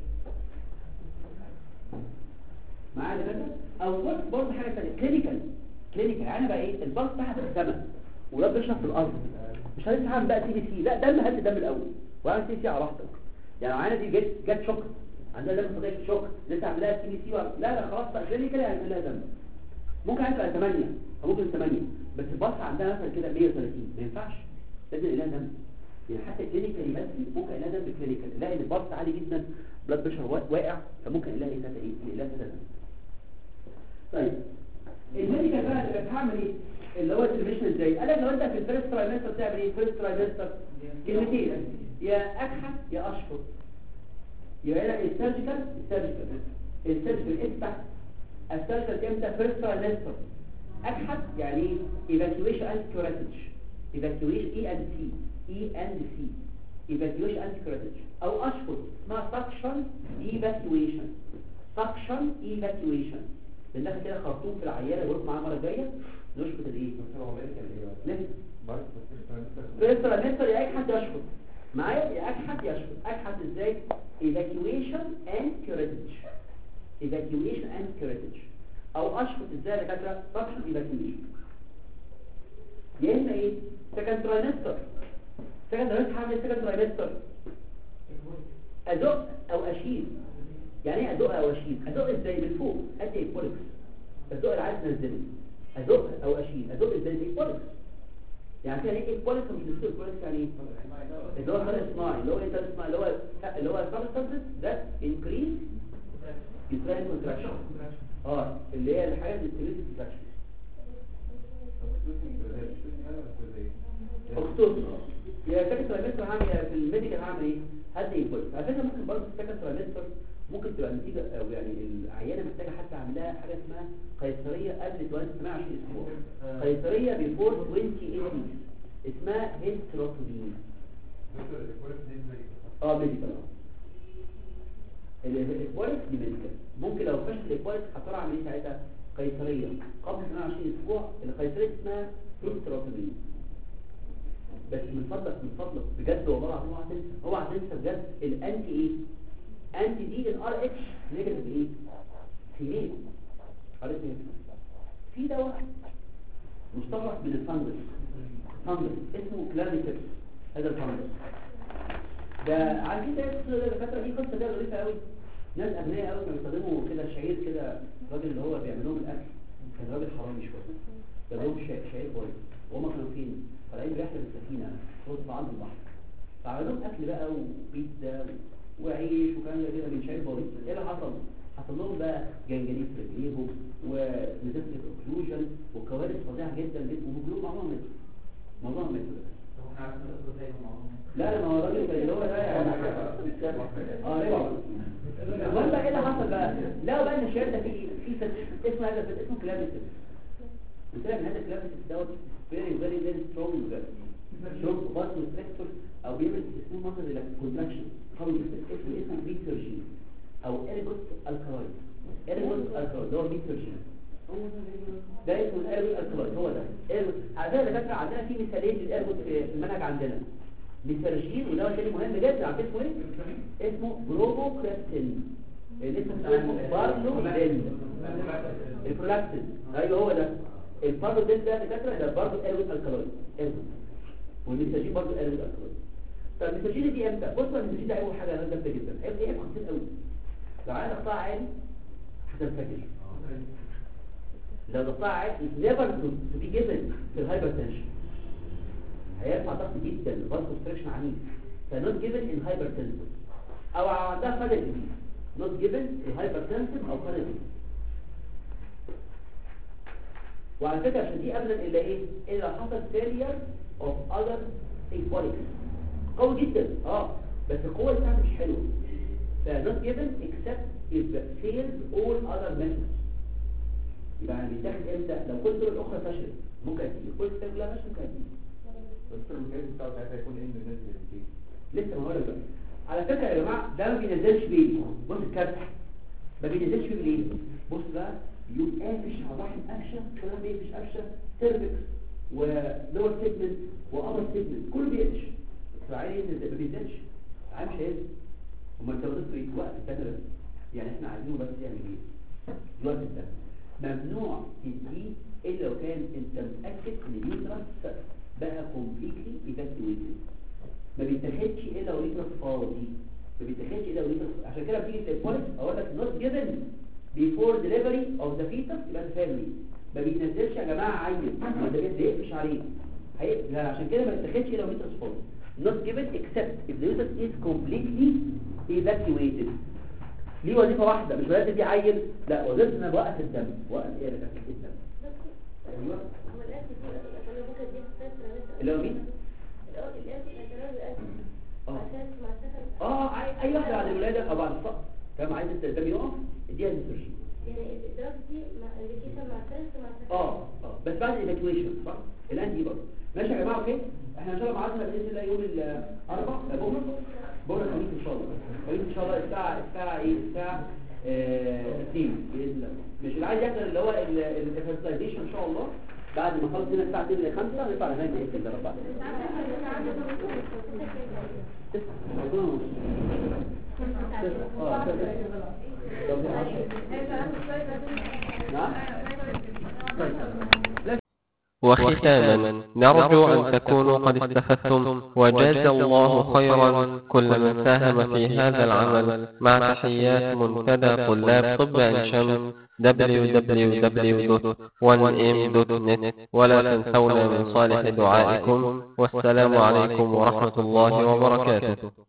معايا يا باشا او بص برضه حاجه ثانيه كلينيكال كلينيكال يعني بقى ايه البلس بتاعها في السماء وده بيشرب في الارض مش هنسحب هعمل بقى سي بي سي لا دم هات الدم الاول واعمل سي بي سي على راحتك يعني معانا دي جت جت شوك عندها دم صديق شوك لسه عامل لها سي بي سي لا لا خلاص بقى كلينيكال هيعمل لها دم ممكن عايز تبقى 8 او ممكن 8 بس البلس عندها مثلا كده 130 ما ينفعش لازم يلاقي دم يعني حتى كلينيكال يمثل ممكن يلاقي دم كلينيكال يلاقي ان البلس عالي جدا بلاد بريشر واقع فممكن يلاقي كده ايه يلاقي كده دم طيب الميديكال بقى اللي بتعمل ايه اللي هو الترميشن ازاي قال لك لو انت في الفيرست ترايمستر بتعمل ايه فيرست ترايمستر كلمتين يا اكحت يا اشفر يبقى هنا السيرجيكال السيرجيكال السيرجيكال ايه بتاعت السيرجيكال امتى فيرست ترايمستر اكحت يعني ايه ايفاكيويشن اند كيوراتيج ايفاكيويشن اي اند سي اي اند سي ايفاكيويشن اند كيوراتيج او اشفر اسمها سكشن ايفاكيويشن سكشن ايفاكيويشن بندخل كده خرطوم في العيانه يروح معاها المره الجايه نشفط الايه لسه فلسه لسه يا اكحت يشفط معايا يا اكحت يشفط اكحت ازاي evacuation and curettage evacuation and curettage او اشفط ازاي يا دكاتره suction evacuation يا اما ايه second trimester second trimester هعمل second trimester ازق او اشيل يعني ايه ازق او اشيل ازق ازاي من فوق ادي ايكوليكس ازق اللي عايز تنزله ازق او اشيل ازق ازاي زي ايكوليكس يعني كده ايه ايكوليكس مش بنقول ايكوليكس يعني ايه اللي هو فرق صناعي اللي هو ايه فرق صناعي اللي هو اللي هو السبستانس ده انكريز يوتراين كونتراكشن اه اللي هي الحاجات اللي بتريد كونتراكشن اختص يا سكند ترايمستر هعمل في الميديكال هعمل ايه هدي ايكوليكس على فكره ممكن برضه في السكند ترايمستر ممكن تبقى النتيجة أو يعني العيانة محتاجة حتى أعمل لها حاجة اسمها قيصرية قبل 28 أسبوع قيصرية بيفور 28 اسمها هيستروتومي اه ميديكال الاكواليك دي ميديكال ممكن لو فشل الاكواليك هتطلع عمليه ساعتها قيصريه قبل 22 اسبوع القيصريه اسمها هيستروتومي بس من فضلك من فضلك بجد والله العظيم اوعى تنسى اوعى تنسى بجد الانتي ايه انتي دي الار اتش نيجاتيف ايه فيميل ار اتش في دواء مستخلص من الفانجس فانجس اسمه كلاريتكس هذا الفانجس ده عارفين ده ده الدكاتره دي قصه كده ظريفه قوي ناس اغنياء قوي كانوا بيستخدموا كده شعير كده الراجل اللي هو بيعمل لهم الاكل كان راجل حرامي شويه جاب لهم شع- شعير كويس وهم كانوا فين طالعين رحله بالسفينه فوق عند البحر فعملوا لهم اكل بقى وبيتزا وعيش وكلام زي كده من شعير بوريس ايه اللي حصل حصل لهم بقى جنجريف في رجليهم ونزفت اوكلوجن وكوارث فظيعه جدا جدا وكلهم معظمهم ماتوا معظمهم ماتوا لا لا ما هو الراجل كان اللي هو ده يعني اه رجعوا المهم بقى ايه اللي حصل بقى لقوا بقى ان الشعير ده فيه فيه فتح اسمه هذا الفتح اسمه كلافيسيس قلت لك ان هذا الكلافيسيس دوت فيري فيري فيري سترونج سترونج باسل ستريكتور او بيعمل اسمه مثلا زي كونتراكشن قوي جدا اسمه اسمه ميترجين او اريجوت الكالويد اريجوت الكالويد ده هو ميترجين ده اسمه الاريجوت الكالويد هو ده اريجوت عندنا دكاتره عندنا في مثالين للاريجوت في في المنهج عندنا ميترجين وده تاني مهم جدا عارف اسمه ايه اسمه بروبوكريبتين اللي اسمه بارلو ديل البرولاكتين ايوه هو ده البارلو ديل ده دكاتره ده برضه اريجوت الكالويد اريجوت والميترجين برضه اريجوت الكالويد طب الميترجين دي امتى بص الميترجين ده اول حاجه جامده جدا عيب ايه خطير قوي لو عايز اقطع عالي هتنفجر لو ضغطها عالي never to to be given في الهايبرتنشن هيرفع ضغط جدا برضه كونستريكشن عنيف فنوت جيفن ان هايبرتنسن او عندها فضل جديد نوت جيفن ان هايبرتنسن او فضل جديد وعلى فكره عشان دي ابدا الا ايه الا لو حصل failure of other embolics قوي جدا اه بس القوه بتاعته مش حلوه ف not given except if fails all other methods يبقى يعني بيتاخد امتى لو كل الطرق الاخرى فشلت ممكن تيجي كل الطرق كلها فشلت ممكن تيجي بس المكان بتاعه ساعتها هيكون ايه من الناس اللي لسه ما هقول لك بقى على فكره يا جماعه ده ما بينزلش بيه بص الكارت ما بينزلش بيه ليه بص بقى يقوم قافش على رحم قفشه كلام بيقفش قفشه سيرفكس ولور سيجمنت وابر سيجمنت كله بيقفش فعايز ينزل ما بينزلش عايز مش هينزل امال انت بتضيف ايه وقت السنه بس يعني احنا عايزينه بس يعمل ايه الوقت ده ممنوع تديه الا لو كان انت متاكد ان اليوترس بقى كومبليتلي ايفاكويتد ما بيتاخدش الا لو اليوترس فاضي ما بيتاخدش الا لو اليوترس عشان كده بتيجي البوليس اقول لك نوت جيفن بيفور ديليفري اوف ذا فيتس يبقى انت فاهم ليه ما بينزلش يا جماعه عين ما ده بيقفش عليه هي- لا، عشان كده ما بيتاخدش الا لو اليوترس فاضي not given except if the uterus is completely evacuated ليه وظيفة واحدة مش لازم دي عيل لا وظيفة ان وقت الدم وقت ايه ده الدم ايوه اللي هو مين اه اه اي أي واحدة بعد الولادة او بعد الفقر تمام عايز الدم يقف اديها النيتروجين اه اه بس بعد الايفاكويشن صح الان دي برضه ماشي يا جماعه اوكي احنا ان شاء الله معادنا باذن الله يوم الاربعاء بكره بكره الخميس ان شاء الله الخميس ان شاء الله الساعه الساعه ايه الساعه 2 باذن الله مش اللي عايز يحضر اللي هو الفيرتلايزيشن ان شاء الله بعد ما خلص هنا الساعه 2 ل 5 نطلع لغايه باذن الله ربنا اه نعم وختاما نرجو أن تكونوا قد استفدتم وجاز الله خيرا كل من ساهم في هذا العمل مع تحيات منتدى طلاب طب عين شمس www.1m.net ولا تنسونا من صالح دعائكم والسلام عليكم ورحمة الله وبركاته